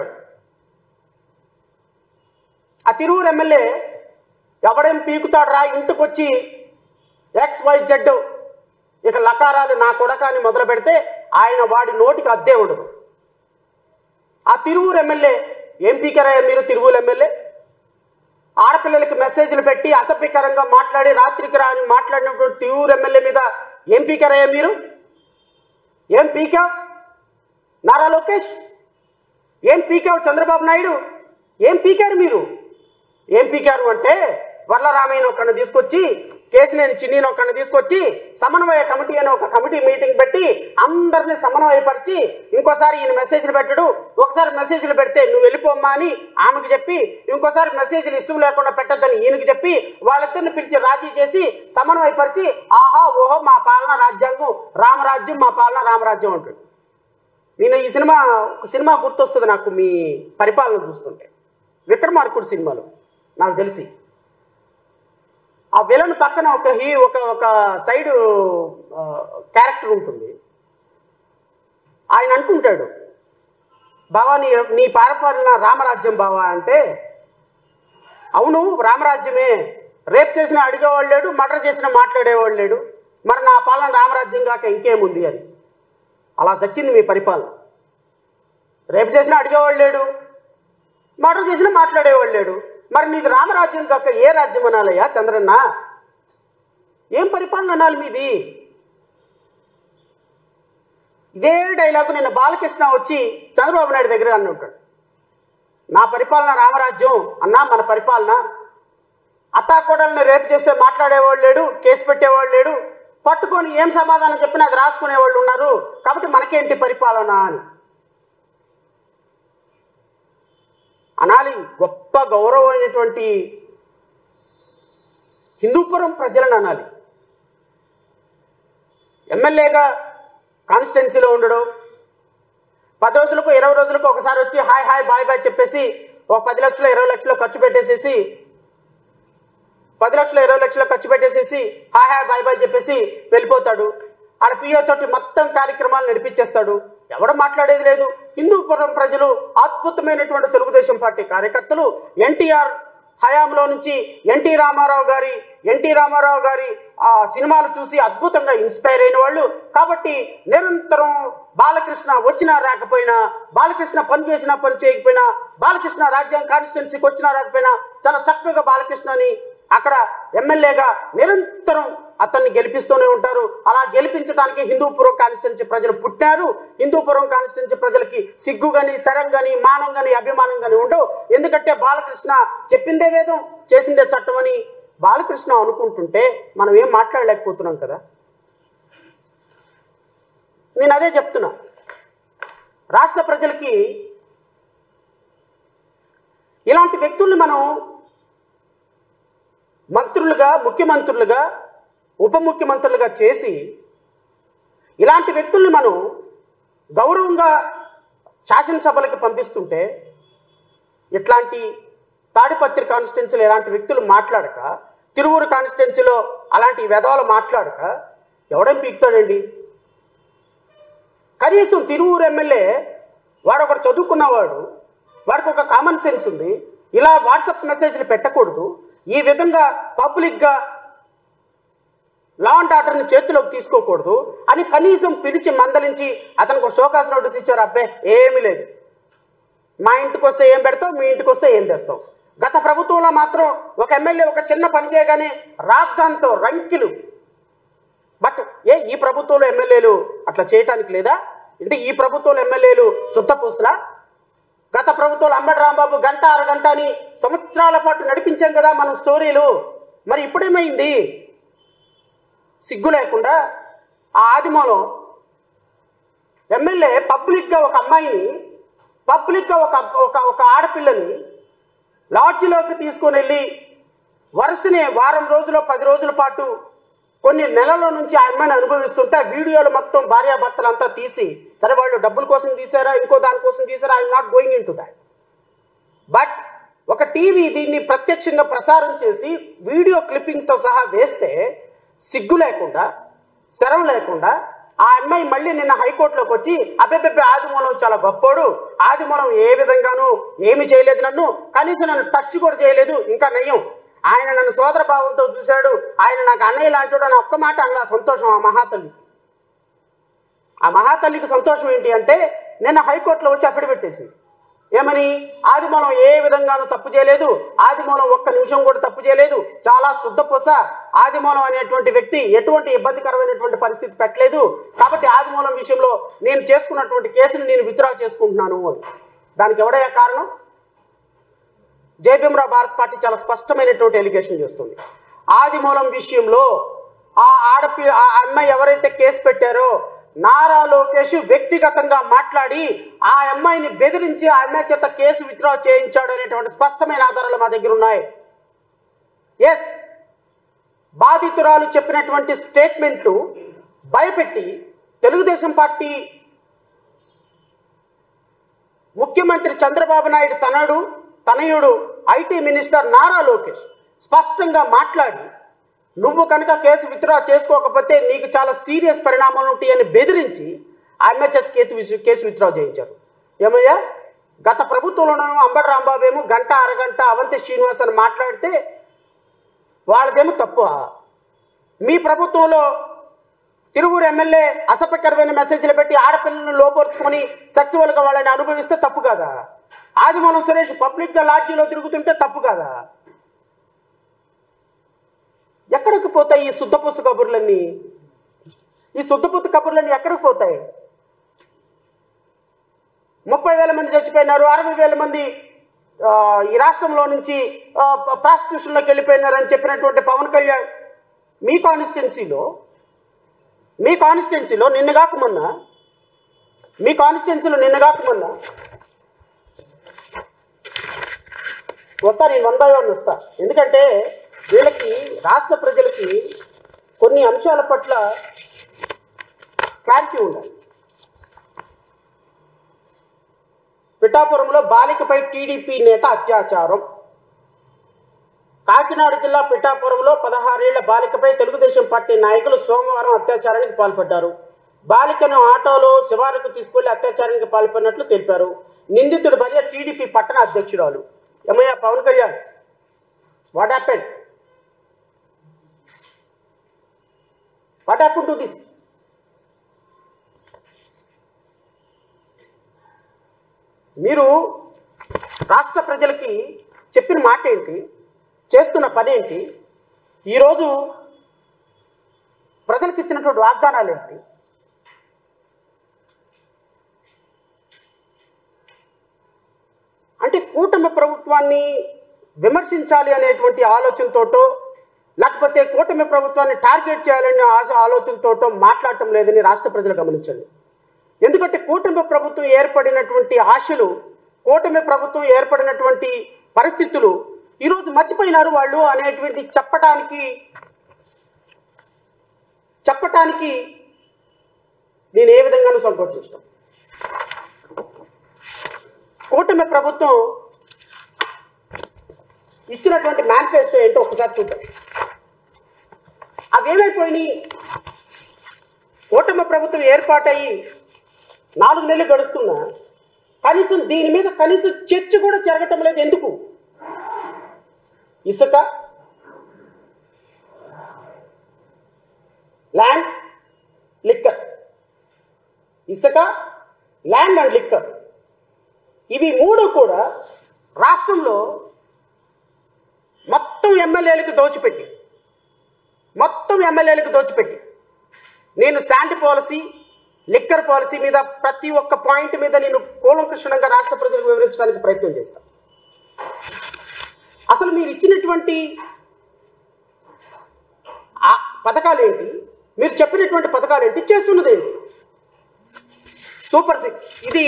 ఆ తిరువురు ఎమ్మెల్యే ఎవడేం పీకుతాడు రా ఇంటికి వచ్చి ఎక్స్ వై జెడ్ ఇక లకారాలు నా కొడక అని మొదలు పెడితే ఆయన వాడి నోటికి అద్దేవుడు ఆ తిరువూరు ఎమ్మెల్యే ఏం పీకరయ్యా మీరు తిరువూరు ఎమ్మెల్యే ఆడపిల్లలకి మెసేజ్లు పెట్టి అసభ్యకరంగా మాట్లాడి రాత్రికి రా అని మాట్లాడినటువంటి తిరువూరు ఎమ్మెల్యే మీద ఏం పీకరయ్యా మీరు ఏం పీకావు నారా లోకేష్ ఏం పీకావు చంద్రబాబు నాయుడు ఏం పీకారు మీరు ఏం పీకారు అంటే వర్లరామయ్యను ఒకరిని తీసుకొచ్చి కేసినేని చిన్నీని ఒకరిని తీసుకొచ్చి సమన్వయ కమిటీ అని ఒక కమిటీ మీటింగ్ పెట్టి అందరిని సమన్వయపరిచి ఇంకోసారి ఈయన మెసేజ్లు పెట్టడు ఒకసారి మెసేజ్లు పెడితే నువ్వు వెళ్ళిపోమ్మా అని ఆమెకు చెప్పి ఇంకోసారి మెసేజ్లు ఇష్టం లేకుండా పెట్టొద్దని ఈయనకి చెప్పి వాళ్ళిద్దరిని పిలిచి రాజీ చేసి సమన్వయపరిచి ఆహా ఓహో మా పాలన రాజ్యాంగం రామరాజ్యం మా పాలన రామరాజ్యం అంటాడు నేను ఈ సినిమా ఒక సినిమా గుర్తొస్తుంది నాకు మీ పరిపాలన చూస్తుంటే విక్రమార్కుడు సినిమాలో నాకు తెలిసి ఆ విలన్ పక్కన ఒక హీ ఒక ఒక సైడ్ క్యారెక్టర్ ఉంటుంది ఆయన అంటుంటాడు బావా నీ నీ పారపాలన రామరాజ్యం బావా అంటే అవును రామరాజ్యమే రేప్ చేసిన అడిగేవాడు లేడు మర్డర్ చేసిన మాట్లాడేవాడు లేడు మరి నా పాలన రామరాజ్యం కాక ఇంకేముంది అని అలా చచ్చింది మీ పరిపాలన రేపు చేసినా అడిగేవాడు లేడు మర్డర్ చేసినా మాట్లాడేవాడు లేడు మరి నీది రామరాజ్యం కాక ఏ రాజ్యం అనాలయ్యా చంద్రన్న ఏం పరిపాలన అనాలి మీది ఇదే డైలాగు నిన్న బాలకృష్ణ వచ్చి చంద్రబాబు నాయుడు దగ్గర అన్న ఉంటాడు నా పరిపాలన రామరాజ్యం అన్నా మన పరిపాలన అత్తాకోడల్ని రేపు చేస్తే మాట్లాడేవాళ్ళు లేడు కేసు పెట్టేవాళ్ళు లేడు పట్టుకొని ఏం సమాధానం చెప్పినా అది రాసుకునేవాళ్ళు ఉన్నారు కాబట్టి మనకేంటి పరిపాలన అని అనాలి గొప్ప గౌరవమైనటువంటి హిందూపురం ప్రజలను అనాలి ఎమ్మెల్యేగా కాన్స్టిట్యున్సీలో ఉండడం పది రోజులకు ఇరవై రోజులకు ఒకసారి వచ్చి హాయ్ హాయ్ బాయ్ బాయ్ చెప్పేసి ఒక పది లక్షలు ఇరవై లక్షలు ఖర్చు పెట్టేసేసి పది లక్షలు ఇరవై లక్షలు ఖర్చు పెట్టేసేసి హాయ్ హాయ్ బాయ్ బాయ్ చెప్పేసి వెళ్ళిపోతాడు ఆడ పిఓ తోటి మొత్తం కార్యక్రమాలు నడిపించేస్తాడు ఎవడ మాట్లాడేది లేదు హిందూపురం ప్రజలు అద్భుతమైనటువంటి తెలుగుదేశం పార్టీ కార్యకర్తలు ఎన్టీఆర్ హయాంలో నుంచి ఎన్టీ రామారావు గారి ఎన్టీ రామారావు గారి ఆ సినిమాలు చూసి అద్భుతంగా ఇన్స్పైర్ అయిన వాళ్ళు కాబట్టి నిరంతరం బాలకృష్ణ వచ్చినా రాకపోయినా బాలకృష్ణ పని చేసినా పని చేయకపోయినా బాలకృష్ణ రాజ్యాంగ కాన్స్టిట్యున్సీకి వచ్చినా రాకపోయినా చాలా చక్కగా బాలకృష్ణని అక్కడ ఎమ్మెల్యేగా నిరంతరం అతన్ని గెలిపిస్తూనే ఉంటారు అలా గెలిపించడానికి హిందూపురం కాన్స్టిట్యున్సీ ప్రజలు పుట్టారు హిందూపురం కాన్స్టిట్యున్సీ ప్రజలకి సిగ్గు గాని శరం గాని మానం గాని అభిమానం గాని ఉండవు ఎందుకంటే బాలకృష్ణ చెప్పిందే వేదం చేసిందే చట్టం అని బాలకృష్ణ అనుకుంటుంటే మనం ఏం మాట్లాడలేకపోతున్నాం కదా నేను అదే చెప్తున్నా రాష్ట్ర ప్రజలకి ఇలాంటి వ్యక్తుల్ని మనం మంత్రులుగా ముఖ్యమంత్రులుగా ఉప ముఖ్యమంత్రులుగా చేసి ఇలాంటి వ్యక్తుల్ని మనం గౌరవంగా శాసనసభలకు పంపిస్తుంటే ఇట్లాంటి తాడిపత్రి కాన్స్టిట్యున్సీలో ఇలాంటి వ్యక్తులు మాట్లాడక తిరువురు కాన్స్టిట్యున్సీలో అలాంటి వెధవలు మాట్లాడక ఎవడేం పీకుతాడండి కనీసం తిరువురు ఎమ్మెల్యే వాడు ఒకడు చదువుకున్నవాడు వాడికి ఒక కామన్ సెన్స్ ఉంది ఇలా వాట్సాప్ మెసేజ్లు పెట్టకూడదు ఈ విధంగా పబ్లిక్గా లా అండ్ ఆర్డర్ని చేతిలోకి తీసుకోకూడదు అని కనీసం పిలిచి మందలించి అతనికి ఒక షోకాస్ నోటీస్ ఇచ్చారు అబ్బే ఏమీ లేదు మా ఇంటికి వస్తే ఏం పెడతావు మీ ఇంటికి వస్తే ఏం తెస్తావు గత ప్రభుత్వంలో మాత్రం ఒక ఎమ్మెల్యే ఒక చిన్న పని చేయగానే రాద్దాంతో రంకిలు బట్ ఏ ఈ ప్రభుత్వంలో ఎమ్మెల్యేలు అట్లా చేయటానికి లేదా అంటే ఈ ప్రభుత్వంలో ఎమ్మెల్యేలు శుద్ధపూసలా గత ప్రభుత్వంలో అంబటి రాంబాబు గంట అరగంట అని సంవత్సరాల పాటు నడిపించాం కదా మనం స్టోరీలు మరి ఇప్పుడేమైంది సిగ్గు లేకుండా ఆ ఆదిమూలం ఎమ్మెల్యే పబ్లిక్గా ఒక అమ్మాయిని పబ్లిక్గా ఒక ఒక ఒక ఆడపిల్లని లాడ్జిలోకి తీసుకొని వెళ్ళి వరుసనే వారం రోజులు పది రోజుల పాటు కొన్ని నెలల నుంచి ఆ అమ్మాయిని అనుభవిస్తుంటే ఆ వీడియోలు మొత్తం భార్యాభర్తలంతా తీసి సరే వాళ్ళు డబ్బుల కోసం తీసారా ఇంకో దానికోసం తీసారా I'm not going into that but ఒక టీవీ దీన్ని ప్రత్యక్షంగా ప్రసారం చేసి వీడియో క్లిప్పింగ్స్తో సహా వేస్తే సిగ్గు లేకుండా శరం లేకుండా ఆ అమ్మాయి మళ్ళీ నిన్న హైకోర్టులోకి వచ్చి అబ్బెబ్బెబ్బే ఆదిమూలం చాలా గొప్పోడు ఆదిమూలం ఏ విధంగానూ ఏమి చేయలేదు నన్ను కనీసం నన్ను టచ్ కూడా చేయలేదు ఇంకా నయ్యం ఆయన నన్ను సోదర భావంతో చూశాడు ఆయన నాకు అన్నయ్య లాంటివాడు అని ఒక్క మాట అన్న సంతోషం ఆ మహాతల్లి ఆ మహాతల్లికి సంతోషం ఏంటి అంటే నిన్న హైకోర్టులో వచ్చి అఫిడవిట్ పెట్టేసింది ఏమని ఆదిమూలం ఏ విధంగానూ తప్పు చేయలేదు ఆదిమూలం ఒక్క నిమిషం కూడా తప్పు చేయలేదు చాలా శుద్ధపొస ఆదిమూలం అనేటువంటి వ్యక్తి ఎటువంటి ఇబ్బందికరమైనటువంటి పరిస్థితి పెట్టలేదు కాబట్టి ఆదిమూలం విషయంలో నేను చేసుకున్నటువంటి కేసుని నేను విత్డ్రా చేసుకుంటున్నాను అని దానికి ఎవడయ్యా కారణం జయభీమరావు భారత్ పార్టీ చాలా స్పష్టమైనటువంటి ఎలిగేషన్ చేస్తుంది ఆదిమూలం విషయంలో ఆ ఆడపి ఆ అమ్మాయి ఎవరైతే కేసు పెట్టారో నారా లోకేష్ వ్యక్తిగతంగా మాట్లాడి ఆ అమ్మాయిని బెదిరించి ఆ అమ్మాయి చేత కేసు విత్డ్రా చేయించాడు అనేటువంటి స్పష్టమైన ఆధారాలు మా దగ్గర ఉన్నాయి ఎస్ బాధితురాలు చెప్పినటువంటి స్టేట్మెంట్ భయపెట్టి తెలుగుదేశం పార్టీ ముఖ్యమంత్రి చంద్రబాబు నాయుడు తనడు తనయుడు ఐటీ మినిస్టర్ నారా లోకేష్ స్పష్టంగా మాట్లాడి నువ్వు కనుక కేసు విత్డ్రా చేసుకోకపోతే నీకు చాలా సీరియస్ పరిణామాలు ఉంటాయని బెదిరించి ఎంహెచ్ఎస్ కేసు కేసు విత్డ్రా చేయించారు ఏమయ్యా గత ప్రభుత్వంలోనూ అంబటి రాంబాబు ఏమో గంట అరగంట అవంతి శ్రీనివాస్ అని మాట్లాడితే వాళ్ళదేమో తప్పు మీ ప్రభుత్వంలో తిరువురు ఎమ్మెల్యే అసభ్యకరమైన మెసేజ్లు పెట్టి ఆడపిల్లలను లోపరుచుకొని సెక్సువల్గా వాళ్ళని అనుభవిస్తే తప్పు కాదా ఆదిమూలం సురేష్ పబ్లిక్గా లాడ్జీలో తిరుగుతుంటే తప్పు కాదా ఎక్కడికి పోతాయి ఈ శుద్ధపుస్తు కబుర్లన్నీ ఈ శుద్ధపుస్తు కబుర్లన్నీ ఎక్కడికి పోతాయి ముప్పై వేల మంది చచ్చిపోయినారు అరవై వేల మంది ఆ, ఈ రాష్ట్రంలో నుంచి ప్రాస్టిట్యూషన్లోకి వెళ్ళిపోయినారని చెప్పినటువంటి పవన్ కళ్యాణ్ మీ కాన్స్టిట్యున్సీలో మీ కాన్స్టిట్యున్సీలో నిన్న కాక మొన్న మీ కాన్స్టిట్యున్సీలో నిన్న కాక మొన్న వస్తా నేను వన్ బై వన్ వస్తా ఎందుకంటే వీళ్ళకి రాష్ట్ర ప్రజలకి కొన్ని అంశాల పట్ల క్లారిటీ ఉండాలి పిఠాపురంలో బాలికపై టీడీపీ నేత అత్యాచారం కాకినాడ జిల్లా పిఠాపురంలో పదహారేళ్ల బాలికపై తెలుగుదేశం పార్టీ నాయకులు సోమవారం అత్యాచారానికి పాల్పడ్డారు బాలికను ఆటోలో శివారుకు తీసుకెళ్లి అత్యాచారానికి పాల్పడినట్లు తెలిపారు నిందితుడి భార్య టీడీపీ పట్టణ అధ్యక్షురాలు ఏమయ్యా Pawan Kalyan what happen what happen to this మీరు రాష్ట్ర ప్రజలకి చెప్పిన మాట ఏంటి చేస్తున్న పని ఏంటి ఈరోజు ప్రజలకు ఇచ్చినటువంటి వాగ్దానాలు ఏంటి అంటే కూటమి ప్రభుత్వాన్ని విమర్శించాలి అనేటువంటి ఆలోచనతోటో లేకపోతే కూటమి ప్రభుత్వాన్ని టార్గెట్ చేయాలనే ఆశ ఆలోచనతోటో మాట్లాడటం లేదని రాష్ట్ర ప్రజలు గమనించండి ఎందుకంటే కూటమి ప్రభుత్వం ఏర్పడినటువంటి ఆశలు కూటమి ప్రభుత్వం ఏర్పడినటువంటి పరిస్థితులు ఈరోజు మర్చిపోయినారు వాళ్ళు అనేటువంటి చెప్పటానికి చెప్పటానికి నేను ఏ విధంగానూ సంకోచించడం కూటమి ప్రభుత్వం ఇచ్చినటువంటి మేనిఫెస్టో ఏంటో ఒకసారి చూద్దాం అవేమైపోయినాయి కూటమి ప్రభుత్వం ఏర్పాటయ్యి నాలుగు నెలలు గడుస్తున్నా కనీసం దీని మీద కనీసం చర్చ కూడా జరగటం లేదు ఎందుకు ఇసుక ల్యాండ్ లిక్కర్ ఇసుక ల్యాండ్ అండ్ లిక్కర్ ఇవి మూడు కూడా రాష్ట్రంలో మొత్తం ఎమ్మెల్యేలకు దోచిపెట్టి మొత్తం ఎమ్మెల్యేలకు దోచిపెట్టి నేను శాండ్ పాలసీ లిక్కర్ పాలసీ మీద ప్రతి ఒక్క పాయింట్ మీద నేను కూలంకృష్ణంగా రాష్ట్ర ప్రజలకు వివరించడానికి ప్రయత్నం చేస్తాను అసలు మీరు ఇచ్చినటువంటి ఆ పథకాలు ఏంటి మీరు చెప్పినటువంటి పథకాలు ఏంటి చేస్తున్నది ఏంటి సూపర్ సిక్స్ ఇది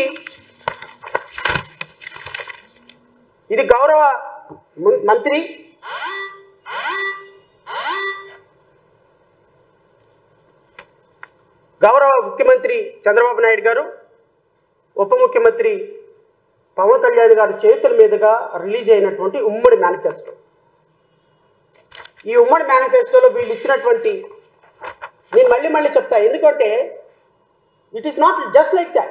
ఇది గౌరవ ము- మంత్రి గౌరవ ముఖ్యమంత్రి చంద్రబాబు నాయుడు గారు ఉప ముఖ్యమంత్రి పవన్ కళ్యాణ్ గారి చేతుల మీదుగా రిలీజ్ అయినటువంటి ఉమ్మడి మేనిఫెస్టో ఈ ఉమ్మడి మేనిఫెస్టోలో వీళ్ళు ఇచ్చినటువంటి నేను మళ్ళీ మళ్ళీ చెప్తా ఎందుకంటే it is not just like that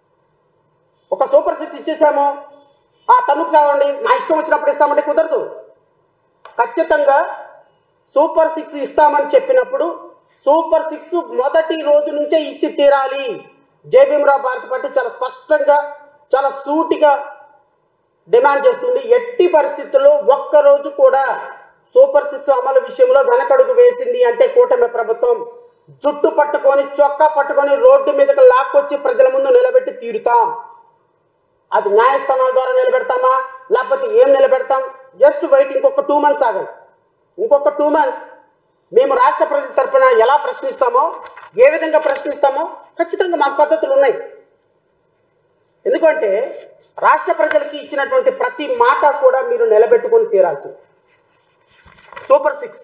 ఒక సూపర్ సిక్స్ ఇచ్చేసాము ఆ తన్నుకు సాగండి నా ఇష్టం వచ్చినప్పుడు ఇస్తామంటే కుదరదు ఖచ్చితంగా సూపర్ సిక్స్ ఇస్తామని చెప్పినప్పుడు సూపర్ సిక్స్ మొదటి రోజు నుంచే ఇచ్చి తీరాలి జేబీఎంరావు భారత పార్టీ చాలా స్పష్టంగా చాలా సూటిగా డిమాండ్ చేస్తుంది ఎట్టి పరిస్థితుల్లో ఒక్క రోజు కూడా సూపర్ సిక్స్ అమలు విషయంలో వెనకడుగు వేసింది అంటే కూటమి ప్రభుత్వం జుట్టు పట్టుకొని చొక్కా పట్టుకొని రోడ్డు మీదకి లాక్కొచ్చి ప్రజల ముందు నిలబెట్టి తీరుతాం అది న్యాయస్థానాల ద్వారా నిలబెడతామా లేకపోతే ఏం నిలబెడతాం జస్ట్ వెయిట్ ఇంకొక టూ మంత్స్ ఆగండి ఇంకొక టూ మంత్స్ మేము రాష్ట్ర ప్రజల తరపున ఎలా ప్రశ్నిస్తామో ఏ విధంగా ప్రశ్నిస్తామో ఖచ్చితంగా మాకు పద్ధతులు ఉన్నాయి ఎందుకంటే రాష్ట్ర ప్రజలకి ఇచ్చినటువంటి ప్రతి మాట కూడా మీరు నిలబెట్టుకొని తీరాల్సి సూపర్ సిక్స్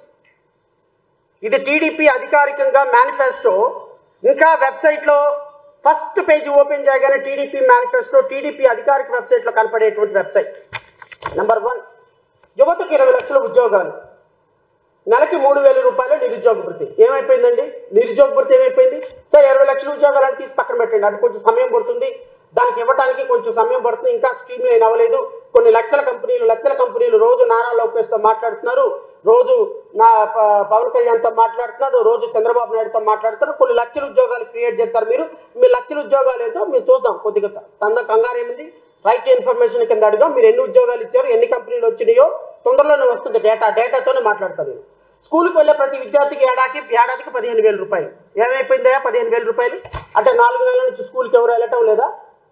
ఇది టీడీపీ అధికారికంగా మేనిఫెస్టో ఇంకా వెబ్సైట్లో ఫస్ట్ పేజీ ఓపెన్ చేయగానే టీడీపీ మేనిఫెస్టో టీడీపీ అధికారిక వెబ్సైట్లో కనపడేటువంటి వెబ్సైట్ నెంబర్ వన్ యువతకు ఇరవై లక్షల ఉద్యోగాలు నెలకి మూడు వేల రూపాయలు నిరుద్యోగ భృతి ఏమైపోయిందండి నిరుద్యోగ భృతి ఏమైపోయింది సరే ఇరవై లక్షల ఉద్యోగాలు అని తీసి పక్కన పెట్టండి అది కొంచెం సమయం పడుతుంది దానికి ఇవ్వడానికి కొంచెం సమయం పడుతుంది ఇంకా స్ట్రీమ్ లైన్ అవ్వలేదు కొన్ని లక్షల కంపెనీలు లక్షల కంపెనీలు రోజు నారా లోకేష్తో మాట్లాడుతున్నారు రోజు నా ప- పవన్ కళ్యాణ్తో మాట్లాడుతున్నారు రోజు చంద్రబాబు నాయుడుతో మాట్లాడుతున్నారు కొన్ని లక్షల ఉద్యోగాలు క్రియేట్ చేస్తారు మీరు మీ లక్షల ఉద్యోగాలు ఏదో మేము చూద్దాం కొద్దిగా తంద కంగారు ఏముంది రైట్ ఇన్ఫర్మేషన్ కింద అడిగాం మీరు ఎన్ని ఉద్యోగాలు ఇచ్చారు ఎన్ని కంపెనీలు వచ్చినాయో తొందరలోనే వస్తుంది డేటా డేటాతోనే మాట్లాడతాను నేను స్కూల్కి వెళ్ళే ప్రతి విద్యార్థికి ఏడాదికి ఏడాదికి పదిహేను వేల రూపాయలు ఏమైపోయిందా పదిహేను వేల రూపాయలు అంటే నాలుగు నెలల నుంచి స్కూల్కి ఎవరు వెళ్ళటం లేదా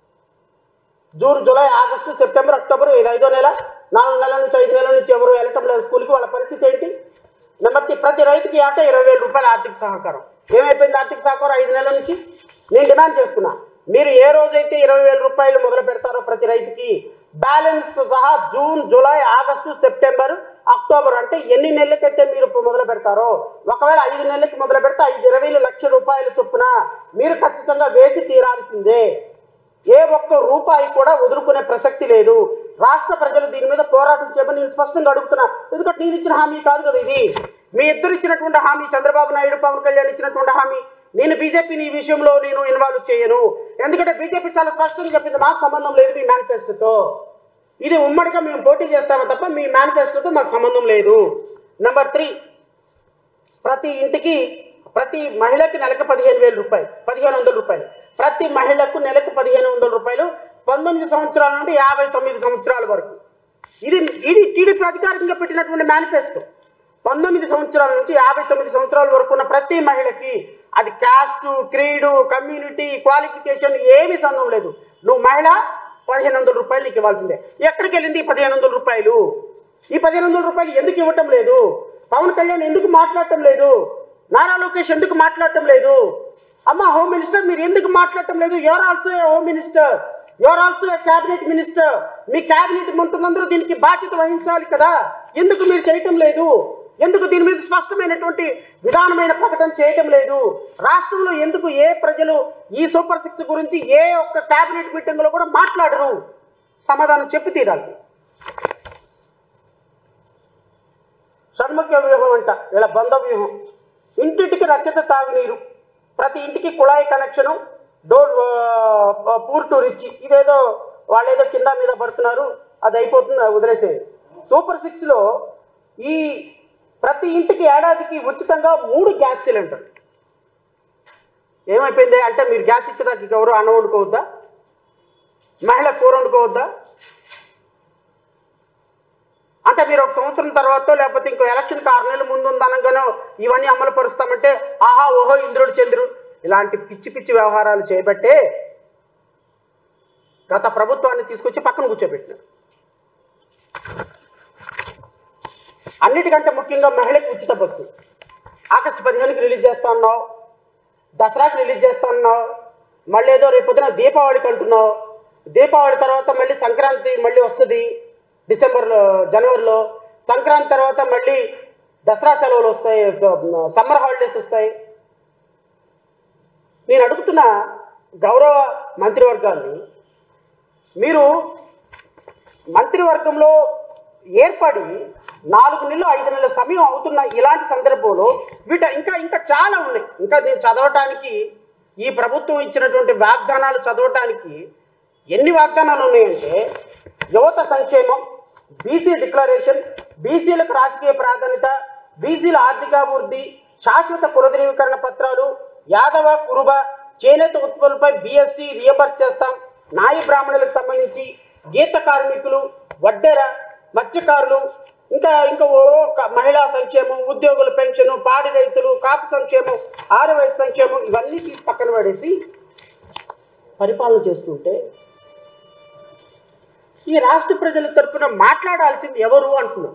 June July August September October ఇది ఐదో నెల నాలుగు నెలల నుంచి ఐదు నెలల నుంచి ఎవరు వెళ్ళటం లేదు స్కూల్కి వాళ్ళ పరిస్థితి ఏంటి నెంబర్ టీ, ప్రతి రైతుకి ఏటా ఇరవై వేల రూపాయల ఆర్థిక సహకారం ఏమైపోయింది ఆర్థిక సహకారం ఐదు నెలల నుంచి నేను డిమాండ్ చేస్తున్నా మీరు ఏ రోజైతే ఇరవై వేల రూపాయలు మొదలు పెడతారో ప్రతి రైతుకి బ్యాలెన్స్ తో సహా June July August September October అంటే ఎన్ని నెలలకైతే మీరు మొదలు పెడతారో ఒకవేళ ఐదు నెలలకి మొదలు పెడితే ఐదు ఇరవై లక్షల రూపాయల చొప్పున మీరు ఖచ్చితంగా వేసి తీరాల్సిందే ఏ ఒక్క రూపాయి కూడా వదులుకునే ప్రసక్తి లేదు రాష్ట్ర ప్రజలు దీని మీద పోరాటం చేయమని నేను స్పష్టంగా అడుగుతున్నా ఎందుకంటే నేను ఇచ్చిన హామీ కాదు కదా ఇది మీ ఇద్దరు ఇచ్చినటువంటి హామీ చంద్రబాబు నాయుడు పవన్ కళ్యాణ్ ఇచ్చినటువంటి హామీ నేను బీజేపీని ఈ విషయంలో నేను ఇన్వాల్వ్ చేయను ఎందుకంటే బీజేపీ చాలా స్పష్టంగా చెప్పింది మాకు సంబంధం లేదు మీ మేనిఫెస్టోతో ఇది ఉమ్మడిగా మేము పోటీ చేస్తామో తప్ప మీ మేనిఫెస్టోతో మాకు సంబంధం లేదు నెంబర్ త్రీ ప్రతి ఇంటికి ప్రతి మహిళకి నెలకు పదిహేను వేల రూపాయలు పదిహేను వందల రూపాయలు ప్రతి మహిళకు నెలకు పదిహేను వందల రూపాయలు పంతొమ్మిది సంవత్సరాల నుండి యాభై తొమ్మిది సంవత్సరాల వరకు ఇది ఇది టీడీపీ అధికారికంగా పెట్టినటువంటి మేనిఫెస్టో పంతొమ్మిది సంవత్సరాల నుంచి యాభై తొమ్మిది సంవత్సరాల వరకు ఉన్న ప్రతి మహిళకి అది క్యాస్ట్ క్రీడు కమ్యూనిటీ క్వాలిఫికేషన్ ఏమీ సంబంధం లేదు నువ్వు మహిళ పదిహేను వందల రూపాయలు నీకు ఇవ్వాల్సిందే ఎక్కడికి వెళ్ళింది ఈ పదిహేను వందల రూపాయలు ఈ పదిహేను వందల రూపాయలు ఎందుకు ఇవ్వటం లేదు పవన్ కళ్యాణ్ ఎందుకు మాట్లాడటం లేదు నారా లోకేష్ ఎందుకు మాట్లాడటం లేదు అమ్మ హోమ్ మినిస్టర్ మీరు ఎందుకు మాట్లాడటం లేదు your also home minister your also cabinet minister మీ క్యాబినెట్ మంత్రులందరూ దీనికి బాధ్యత వహించాలి కదా ఎందుకు మీరు చేయటం లేదు ఎందుకు దీని మీద స్పష్టమైనటువంటి విధానమైన ప్రకటన చేయటం లేదు రాష్ట్రంలో ఎందుకు ఏ ప్రజలు ఈ సూపర్ సిక్స్ గురించి ఏ ఒక్క క్యాబినెట్ మీటింగ్ లో కూడా మాట్లాడరు సమాధానం చెప్పి తీరాలి షణ్ముఖ్య వ్యూహం అంట వీళ్ళ బంధ వ్యూహం ఇంటింటికి రక్షిత తాగునీరు ప్రతి ఇంటికి కుళాయి కనెక్షను డోర్ ఆ, పూర్ టు రిచ్ ఇదేదో వాళ్ళు ఏదో కింద మీద పడుతున్నారు అది అయిపోతుంది అది వదిలేసేది సూపర్ సిక్స్లో ఈ ప్రతి ఇంటికి ఏడాదికి ఉచితంగా మూడు గ్యాస్ సిలిండర్ ఏమైపోయింది అంటే మీరు గ్యాస్ ఇచ్చేదానికి ఎవరు అన్నం వండుకోవద్దా మహిళ కూర వండుకోవద్దా అంటే మీరు ఒక సంవత్సరం తర్వాత లేకపోతే ఇంకో ఎలక్షన్ ఆరు నెలల ముందు ఉందనగానో ఇవన్నీ అమలు పరుస్తామంటే ఆహా ఓహో ఇంద్రుడు చంద్రుడు ఇలాంటి పిచ్చి పిచ్చి వ్యవహారాలు చేయబట్టే గత ప్రభుత్వాన్ని తీసుకొచ్చి పక్కన కూర్చోబెట్టినారు అన్నిటికంటే ముఖ్యంగా మహిళకి ఉచిత బస్సు ఆగస్టు పదిహేనుకి రిలీజ్ చేస్తా ఉన్నావు దసరాకి రిలీజ్ చేస్తా ఉన్నావు మళ్ళీ ఏదో రేపొద్దున దీపావళికి అంటున్నావు దీపావళి తర్వాత మళ్ళీ సంక్రాంతి మళ్ళీ వస్తుంది డిసెంబర్లో జనవరిలో సంక్రాంతి తర్వాత మళ్ళీ దసరా సెలవులు వస్తాయి సమ్మర్ హాలిడేస్ వస్తాయి నేను అడుగుతున్న గౌరవ మంత్రివర్గాన్ని మీరు మంత్రివర్గంలో ఏర్పడి నాలుగు నెలలు ఐదు నెలల సమయం అవుతున్న ఇలాంటి సందర్భంలో వీట ఇంకా ఇంకా చాలా ఉన్నాయి ఇంకా నేను చదవటానికి ఈ ప్రభుత్వం ఇచ్చినటువంటి వాగ్దానాలు చదవటానికి ఎన్ని వాగ్దానాలు ఉన్నాయంటే యువత సంక్షేమం బీసీ డిక్లరేషన్ బీసీలకు రాజకీయ ప్రాధాన్యత బీసీల ఆర్థికాభివృద్ధి శాశ్వత పునర్ధీకరణ పత్రాలు యాదవ కురుబ చేనేత ఉత్పత్తులపై బిఎస్టీ రియంబర్స్ చేస్తాం నాయి బ్రాహ్మణులకు సంబంధించి గీత కార్మికులు వడ్డెర మత్స్యకారులు ఇంకా ఇంకా ఓ క- మహిళా సంక్షేమం ఉద్యోగుల పెన్షన్ పాడి రైతులు కాపు సంక్షేమం ఆరువైపు సంక్షేమం ఇవన్నీ తీసి పక్కన పడేసి పరిపాలన చేస్తుంటే ఈ రాష్ట్ర ప్రజల తరపున మాట్లాడాల్సింది ఎవరు అంటున్నాం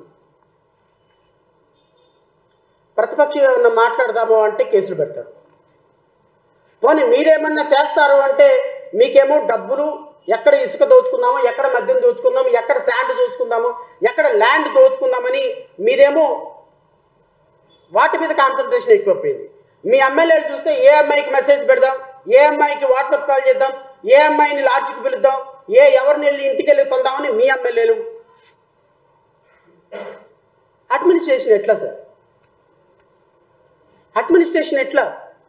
ప్రతిపక్షం ఏమన్నా మాట్లాడదామో అంటే కేసులు పెడతారు పోనీ మీరేమన్నా చేస్తారు అంటే మీకేమో డబ్బులు ఎక్కడ ఇసుక దోచుకుందామో ఎక్కడ మద్యం దోచుకుందాము ఎక్కడ శాండ్ దోచుకుందాము ఎక్కడ ల్యాండ్ దోచుకుందామని మీదేమో వాటి మీద కాన్సన్ట్రేషన్ ఎక్కువైపోయింది మీ ఎమ్మెల్యేలు చూస్తే ఏ అమ్మాయికి మెసేజ్ పెడదాం ఏ అమ్మాయికి వాట్సాప్ కాల్ చేద్దాం ఏ అమ్మాయిని లాడ్జికి పిలుద్దాం ఏ ఎవరిని వెళ్ళి ఇంటికి వెళ్ళి పొందామని మీ ఎమ్మెల్యేలు అడ్మినిస్ట్రేషన్ ఎట్లా సార్ అడ్మినిస్ట్రేషన్ ఎట్లా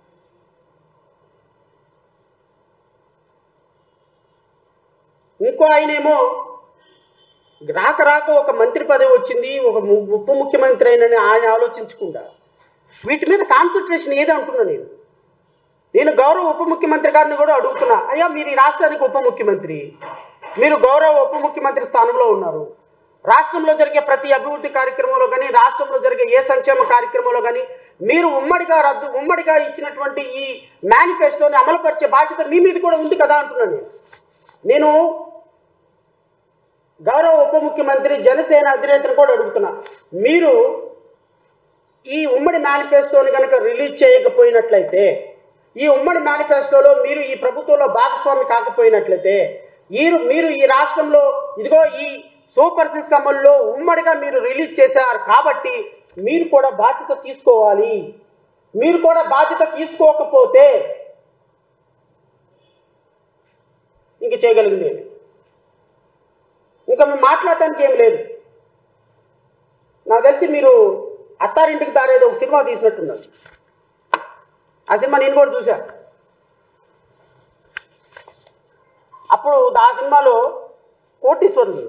ఇంకో ఆయనేమో రాక రాక ఒక మంత్రి పదవి వచ్చింది ఒక ము- ఉప ముఖ్యమంత్రి అయినని ఆయన ఆలోచించకుండా వీటి మీద కాన్సన్ట్రేషన్ ఏది అంటున్నా నేను నేను గౌరవ ఉప ముఖ్యమంత్రి గారిని కూడా అడుగుతున్నా అయ్యా మీరు ఈ రాష్ట్రానికి ఉప ముఖ్యమంత్రి మీరు గౌరవ ఉప ముఖ్యమంత్రి స్థానంలో ఉన్నారు రాష్ట్రంలో జరిగే ప్రతి అభివృద్ధి కార్యక్రమంలో కానీ రాష్ట్రంలో జరిగే ఏ సంక్షేమ కార్యక్రమంలో కానీ మీరు ఉమ్మడిగా రద్దు ఉమ్మడిగా ఇచ్చినటువంటి ఈ మేనిఫెస్టోని అమలుపరిచే బాధ్యత మీ మీద కూడా ఉంది కదా అంటున్నాను నేను నేను గౌరవ ఉప ముఖ్యమంత్రి జనసేన అధినేతను కూడా అడుగుతున్నా మీరు ఈ ఉమ్మడి మేనిఫెస్టోని కనుక రిలీజ్ చేయకపోయినట్లయితే ఈ ఉమ్మడి మేనిఫెస్టోలో మీరు ఈ ప్రభుత్వంలో భాగస్వామి కాకపోయినట్లయితే మీరు మీరు ఈ రాష్ట్రంలో ఇదిగో ఈ సూపర్ సిక్స్ అమల్లో ఉమ్మడిగా మీరు రిలీజ్ చేశారు కాబట్టి మీరు కూడా బాధ్యత తీసుకోవాలి మీరు కూడా బాధ్యత తీసుకోకపోతే ఇంక చేయగలిగింది ఏమి? ఇంకా మేము మాట్లాడటానికి ఏం లేదు నాకు తెలిసి మీరు అత్తారింటికి దారేదో ఒక సినిమా తీసినట్టున్నారు ఆ సినిమా నేను కూడా చూసా అప్పుడు ఆ సినిమాలో కోటీశ్వరులు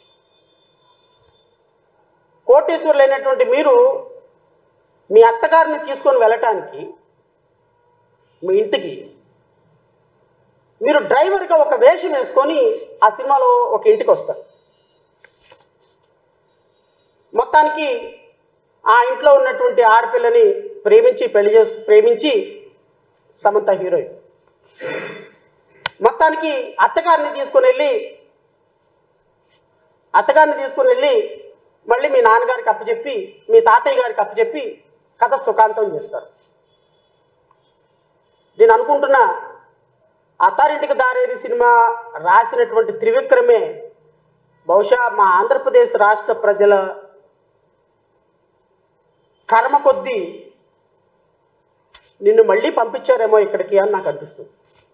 కోటీశ్వరులు అయినటువంటి మీరు మీ అత్తగారిని తీసుకొని వెళ్ళటానికి మీ ఇంటికి మీరు డ్రైవర్గా ఒక వేషం వేసుకొని ఆ సినిమాలో ఒక ఇంటికి వస్తారు మొత్తానికి ఆ ఇంట్లో ఉన్నటువంటి ఆడపిల్లని ప్రేమించి పెళ్లి చేసి ప్రేమించి సమంత హీరోయిన్ మొత్తానికి అత్తగారిని తీసుకొని వెళ్ళి అత్తగారిని తీసుకొని వెళ్ళి మళ్ళీ మీ నాన్నగారికి అప్పచెప్పి మీ తాతయ్య గారికి అప్పచెప్పి కథ సుఖాంతం చేస్తారు నేను అనుకుంటున్నా అత్తారింటికి దారేది సినిమా రాసినటువంటి త్రివిక్రమే బహుశా మా ఆంధ్రప్రదేశ్ రాష్ట్ర ప్రజల కర్మ కొద్దీ నిన్ను మళ్ళీ పంపించారేమో ఇక్కడికి అని నాకు అనిపిస్తుంది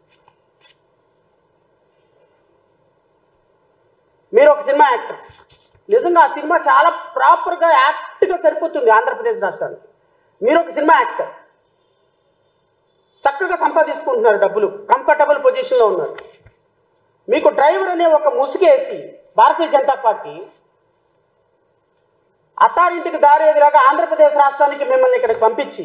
మీరు ఒక సినిమా యాక్టర్ నిజంగా ఆ సినిమా చాలా ప్రాపర్గా యాక్ట్గా సరిపోతుంది ఆంధ్రప్రదేశ్ రాష్ట్రానికి మీరు ఒక సినిమా యాక్టర్ చక్కగా సంపాదించుకుంటున్నారు డబ్బులు కంఫర్టబుల్ పొజిషన్లో ఉన్నారు మీకు డ్రైవర్ అనే ఒక ముసుగేసి భారతీయ జనతా పార్టీ అత్తారింటికి దారేదిలాగా ఆంధ్రప్రదేశ్ రాష్ట్రానికి మిమ్మల్ని ఇక్కడికి పంపించి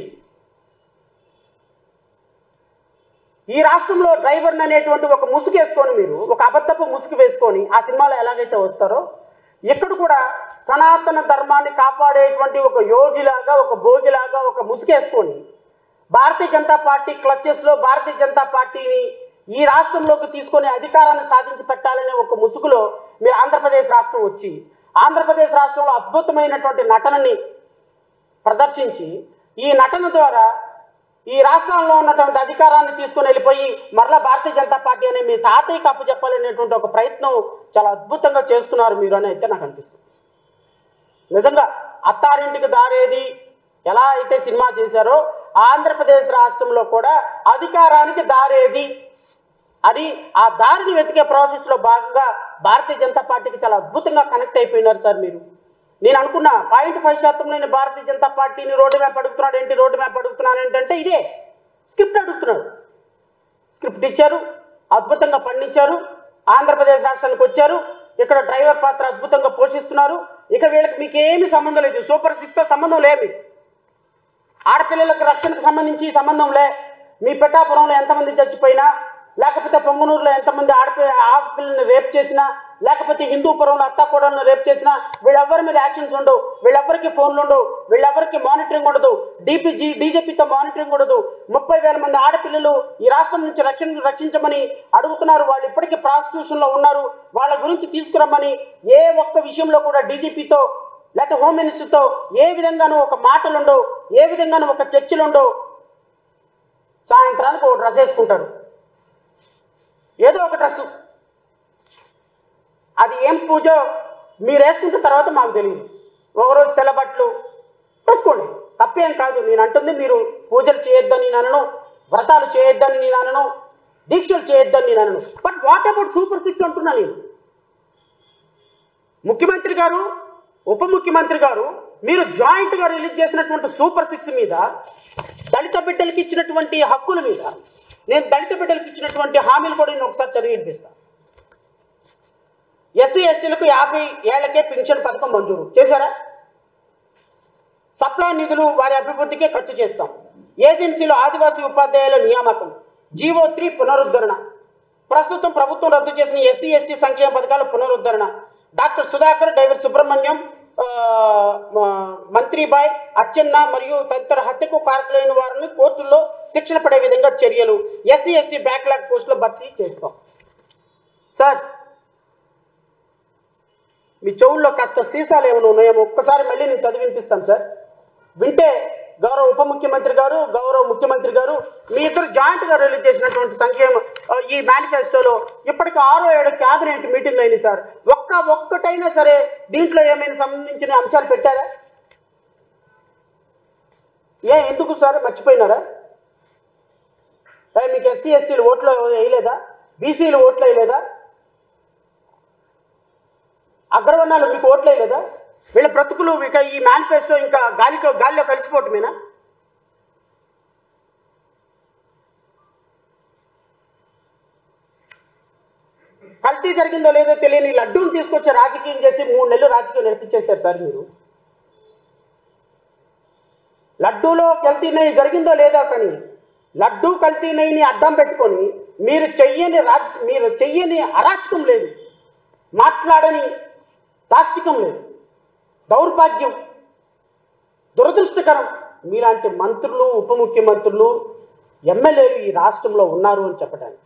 ఈ రాష్ట్రంలో డ్రైవర్ అనేటువంటి ఒక ముసుగు వేసుకొని మీరు ఒక అబద్ధపు ముసుగు వేసుకొని ఆ సినిమాలో ఎలాగైతే వస్తారో ఇక్కడ కూడా సనాతన ధర్మాన్ని కాపాడేటువంటి ఒక యోగిలాగా ఒక భోగిలాగా ఒక ముసుగేసుకొని భారతీయ జనతా పార్టీ క్లచెస్లో భారతీయ జనతా పార్టీని ఈ రాష్ట్రంలోకి తీసుకొని అధికారాన్ని సాధించి పెట్టాలనే ఒక ముసుగులో మీరు ఆంధ్రప్రదేశ్ రాష్ట్రం వచ్చి ఆంధ్రప్రదేశ్ రాష్ట్రంలో అద్భుతమైనటువంటి నటనని ప్రదర్శించి ఈ నటన ద్వారా ఈ రాష్ట్రంలో ఉన్నటువంటి అధికారాన్ని తీసుకొని వెళ్ళిపోయి మరలా భారతీయ జనతా పార్టీ అనే మీ తాతయ్య కప్పు చెప్పాలనేటువంటి ఒక ప్రయత్నం చాలా అద్భుతంగా చేస్తున్నారు మీరు అని అయితే నాకు అనిపిస్తుంది నిజంగా అత్తారింటికి దారేది ఎలా అయితే సినిమా చేశారో ఆంధ్రప్రదేశ్ రాష్ట్రంలో కూడా అధికారానికి దారేది అని ఆ దారిని వెతికే ప్రాసెస్లో భాగంగా భారతీయ జనతా పార్టీకి చాలా అద్భుతంగా కనెక్ట్ అయిపోయినారు సార్ మీరు నేను అనుకున్నా పాయింట్ ఫైవ్ శాతం నేను భారతీయ జనతా పార్టీని రోడ్డు మ్యాప్ అడుగుతున్నాడు ఏంటి రోడ్డు మ్యాప్ అడుగుతున్నాను ఏంటంటే ఇదే స్క్రిప్ట్ అడుగుతున్నాడు స్క్రిప్ట్ ఇచ్చారు అద్భుతంగా పండించారు ఆంధ్రప్రదేశ్ రాష్ట్రానికి వచ్చారు ఇక్కడ డ్రైవర్ పాత్ర అద్భుతంగా పోషిస్తున్నారు ఇక వీళ్ళకి మీకు ఏమి సంబంధం లేదు సూపర్ సిక్స్తో సంబంధం లేమి ఆడపిల్లలకు రక్షణకు సంబంధించి సంబంధం లే మీ పెట్టాపురంలో ఎంతమంది చచ్చిపోయినా లేకపోతే పొంగనూరులో ఎంతమంది ఆడపి ఆడపిల్లని రేప్ చేసినా లేకపోతే హిందూపురంలో అత్తాకోడలను రేప్ చేసినా వీళ్ళెవ్వరి మీద యాక్షన్స్ ఉండవు వీళ్ళెవ్వరికి ఫోన్లు ఉండవు వీళ్ళెవ్వరికి మానిటరింగ్ ఉండదు డిపిజీ డీజీపీతో మానిటరింగ్ ఉండదు ముప్పై వేల మంది ఆడపిల్లలు ఈ రాష్ట్రం నుంచి రక్షణ రక్షించమని అడుగుతున్నారు వాళ్ళు ఇప్పటికీ ప్రాస్టిట్యూషన్ లో ఉన్నారు వాళ్ళ గురించి తీసుకురమ్మని ఏ ఒక్క విషయంలో కూడా డీజీపీతో లేకపోతే హోమ్ మినిస్టర్తో ఏ విధంగానూ ఒక మాటలు ఉండవు ఏ విధంగానూ ఒక చర్చలు ఉండవు సాయంత్రానికి ఒక డ్రెస్ వేసుకుంటారు ఏదో ఒక డ్రెస్సు అది ఏం పూజ మీరు వేసుకుంటున్న తర్వాత మాకు తెలియదు ఒకరోజు తెల్ల బట్టలు వేసుకోండి తప్పేం కాదు నేను అంటుంది మీరు పూజలు చేయొద్దని నేను అనను వ్రతాలు చేయొద్దని నేను అనను దీక్షలు చేయొద్దని నేను అనను but what about super six అంటున్నా నేను ముఖ్యమంత్రి గారు ఉప ముఖ్యమంత్రి గారు మీరు జాయింట్ గా రిలీజ్ చేసినటువంటి సూపర్ సిక్స్ మీద దళిత బిడ్డలకి ఇచ్చినటువంటి హక్కుల మీద నేను దళిత బిడ్డలకి ఇచ్చినటువంటి హామీలు కూడా నేను ఒకసారి చదివి వినిపిస్తాను ఎస్సీ ఎస్టీలకు యాభై ఏళ్లకే పింఛన్ పథకం మంజూరు చేశారా సప్లై నిధులు వారి అభివృద్ధికే ఖర్చు చేస్తాం ఏజెన్సీలో ఆదివాసీ ఉపాధ్యాయుల నియామకం జీవో త్రీ పునరుద్ధరణ ప్రస్తుతం ప్రభుత్వం రద్దు చేసిన ఎస్సీ ఎస్టీ సంక్షేమ పథకాల పునరుద్ధరణ డాక్టర్ సుధాకర్ డైవర్ సుబ్రహ్మణ్యం ఆ, మ- మంత్రిబాయ్ అచ్చెన్న మరియు తదితర హత్యకు కారకులైన వారిని కోర్టుల్లో శిక్షణ పడే విధంగా చర్యలు ఎస్సీ ఎస్టీ బ్యాక్లాగ్ పోస్టుల భర్తీ చేస్తాం సార్ మీ చెవుల్లో కాస్త సీసాలు ఏమైనా ఉన్నాయేమో ఒక్కసారి మళ్ళీ నేను చదివి వినిపిస్తాను సార్ వింటే గౌరవ ఉప ముఖ్యమంత్రి గారు గౌరవ ముఖ్యమంత్రి గారు మీ ఇద్దరు జాయింట్ గా రిలీజ్ చేసినటువంటి సంక్షేమ ఆ, ఈ మేనిఫెస్టోలో ఇప్పటికి ఆరో ఏడు క్యాబినెట్ మీటింగ్ అయింది సార్ ఒక్క ఒక్కటైనా సరే దీంట్లో ఏమైనా సంబంధించిన అంశాలు పెట్టారా ఏ ఎందుకు సార్ మర్చిపోయినారా ఏ, మీకు ఎస్సీ ఎస్టీలు ఓట్లు వేయలేదా బీసీలు ఓట్లు వేయలేదా అగ్రవర్ణాలు మీకు ఓట్లు వేయలేదా వీళ్ళ బ్రతుకులు ఇక ఈ మేనిఫెస్టో ఇంకా గాలిలో గాలిలో కలిసిపోవటమేనా కల్తీ జరిగిందో లేదో తెలియని లడ్డూని తీసుకొచ్చి రాజకీయం చేసి మూడు నెలలు రాజకీయం నడిపించేశారు సార్ మీరు లడ్డూలో కల్తీ నెయ్యి జరిగిందో లేదో కానీ లడ్డూ కల్తీ నెయ్యిని అడ్డం పెట్టుకొని మీరు చెయ్యని రాజ్ మీరు చెయ్యని అరాచకం లేదు మాట్లాడని దాష్టికం లేదు దౌర్భాగ్యం దురదృష్టకరం మీలాంటి మంత్రులు ఉప ముఖ్యమంత్రులు ఎమ్మెల్యేలు ఈ రాష్ట్రంలో ఉన్నారు అని చెప్పడానికి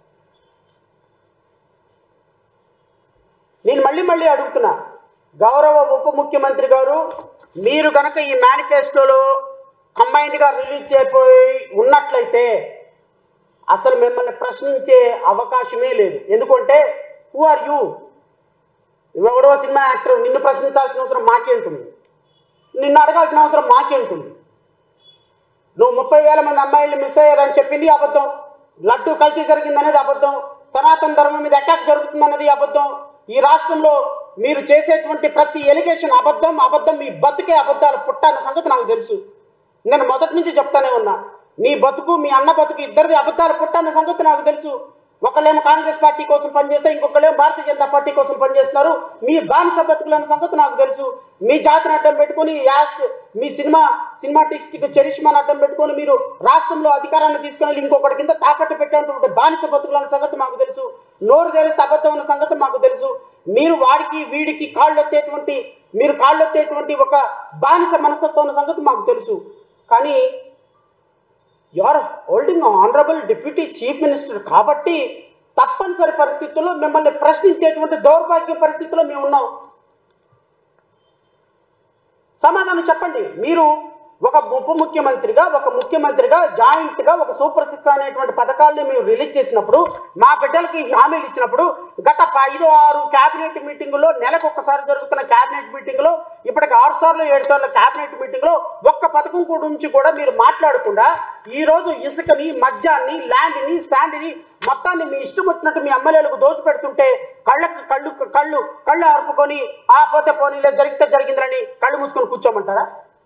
నేను మళ్ళీ మళ్ళీ అడుగుతున్నా గౌరవ ఉప ముఖ్యమంత్రి గారు మీరు కనుక ఈ మేనిఫెస్టోలో కంబైన్డ్గా రిలీజ్ చేయబోయి ఉన్నట్లయితే అసలు మిమ్మల్ని ప్రశ్నించే అవకాశమే లేదు ఎందుకంటే హూ ఆర్ యూ నువ్వెవడో సినిమా యాక్టర్ నిన్ను ప్రశ్నించాల్సిన అవసరం మాకేంటుంది నిన్ను అడగాల్సిన అవసరం మాకేంటుంది నువ్వు ముప్పై వేల మంది అమ్మాయిలు మిస్ అయ్యారని చెప్పింది అబద్ధం లడ్డు కల్తీ జరిగిందనేది అబద్ధం సనాతన ధర్మం మీద అటాక్ జరుగుతుందన్నది అబద్ధం ఈ రాష్ట్రంలో మీరు చేసేటువంటి ప్రతి ఎలిగేషన్ అబద్ధం అబద్ధం మీ బతుకే అబద్ధాలు పుట్ట అన్న సంగతి నాకు తెలుసు నేను మొదటి నుంచి చెప్తానే ఉన్నా నీ బతుకు మీ అన్న బతుకు ఇద్దరిది అబద్ధాలు పుట్ట అన్న సంగతి నాకు తెలుసు ఒకళ్ళేమో కాంగ్రెస్ పార్టీ కోసం పనిచేస్తే ఇంకొకళ్ళేమో భారతీయ జనతా పార్టీ కోసం పనిచేస్తున్నారు మీ బానిస బతుకులన్న సంగతి నాకు తెలుసు మీ జాతిని అడ్డం పెట్టుకొని యాక్ట్ మీ సినిమా సినిమాటిక్ చరిష్మాని అడ్డం పెట్టుకొని మీరు రాష్ట్రంలో అధికారాన్ని తీసుకొని వెళ్ళి ఇంకొకటి కింద తాకట్టు పెట్టినటువంటి బానిస బతుకులన్న సంగతి మాకు తెలుసు నోరు తెరిస్తే అబద్ధం అన్న సంగతి మాకు తెలుసు మీరు వాడికి వీడికి కాళ్ళొత్తేటువంటి మీరు కాళ్ళొత్తేటువంటి ఒక బానిస మనస్తత్వం అన్న సంగతి మాకు తెలుసు కానీ you are holding honourable deputy chief minister కాబట్టి తప్పనిసరి పరిస్థితుల్లో మిమ్మల్ని ప్రశ్నించేటువంటి దౌర్భాగ్య పరిస్థితుల్లో మేము ఉన్నాం సమాధానం చెప్పండి మీరు ఒక ఉప ముఖ్యమంత్రిగా ఒక ముఖ్యమంత్రిగా జాయింట్ గా ఒక సూపర్ సిక్స్ అనేటువంటి పథకాలను మేము రిలీజ్ చేసినప్పుడు మా బిడ్డలకి హామీలు ఇచ్చినప్పుడు గత ప- ఐదు ఆరు కేబినెట్ మీటింగులో నెలకు ఒక్కసారి జరుగుతున్న కేబినెట్ మీటింగులో ఇప్పటికి ఆరు సార్లు ఏడు సార్లు కేబినెట్ మీటింగులో ఒక్క పథకం గురించి కూడా మీరు మాట్లాడకుండా ఈ రోజు ఇసుకని మద్యాన్ని ల్యాండ్ని స్టాండ్ని మొత్తాన్ని మీ ఇష్టం వచ్చినట్టు మీ ఎమ్మెల్యేలకు దోచి పెడుతుంటే కళ్ళకు కళ్ళు కళ్ళు కళ్ళు అరుపుకొని ఆ పోతే పోనీలే జరిగితే జరిగిందని కళ్ళు మూసుకొని కూర్చోమంటారా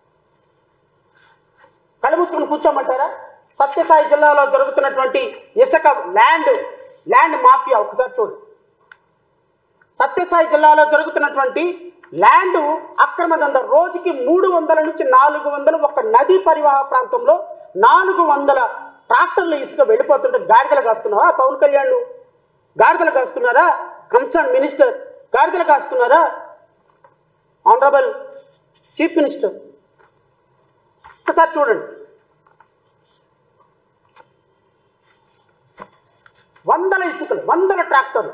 కళ్ళు మూసుకొని కూర్చోమంటారా సత్యసాయి జిల్లాలో జరుగుతున్నటువంటి ఇసుక ల్యాండ్ ల్యాండ్ మాఫియా ఒకసారి చూడు సత్యసాయి జిల్లాలో జరుగుతున్నటువంటి ల్యాండ్ అక్రమ దంద రోజుకి మూడు వందల నుంచి నాలుగు వందలు ఒక నదీ పరివాహ ప్రాంతంలో నాలుగు వందల ట్రాక్టర్లు ఇసుక వెళ్ళిపోతుంటే గాడిదలు కాస్తున్నావా పవన్ కళ్యాణ్ నువ్వు? గాడిదలు కాస్తున్నారా కన్సర్న్ మినిస్టర్ గాడిదలు కాస్తున్నారా ఆనరబుల్ చీఫ్ మినిస్టర్ ఒకసారి చూడండి వందల ఇసుకలు వందల ట్రాక్టర్లు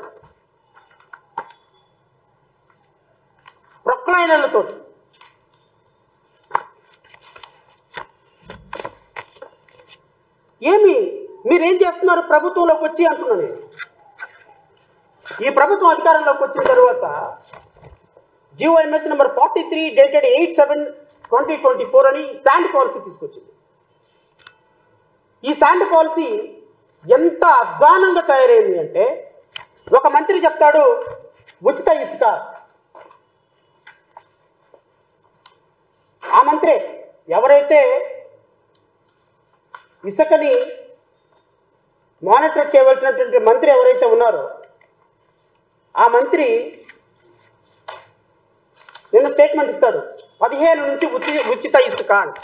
ప్రొక్లైనర్లతోటి ఏమి మీరేం చేస్తున్నారు ప్రభుత్వంలోకి వచ్చి అంటున్నా నేను ఈ ప్రభుత్వం అధికారంలోకి వచ్చిన తర్వాత GOMS number forty three dated eight seven twenty twenty four అని శాండ్ పాలసీ తీసుకొచ్చింది ఈ శాండ్ పాలసీ ఎంత అధ్వానంగా తయారైంది అంటే ఒక మంత్రి చెప్తాడు ఉచిత ఇసుక ఆ మంత్రే ఎవరైతే ఇసుకని మానిటర్ చేయవలసినటువంటి మంత్రి ఎవరైతే ఉన్నారో ఆ మంత్రి నిన్న స్టేట్మెంట్ ఇస్తాడు పదిహేను నుంచి ఉచిత ఉచిత ఇసుక అని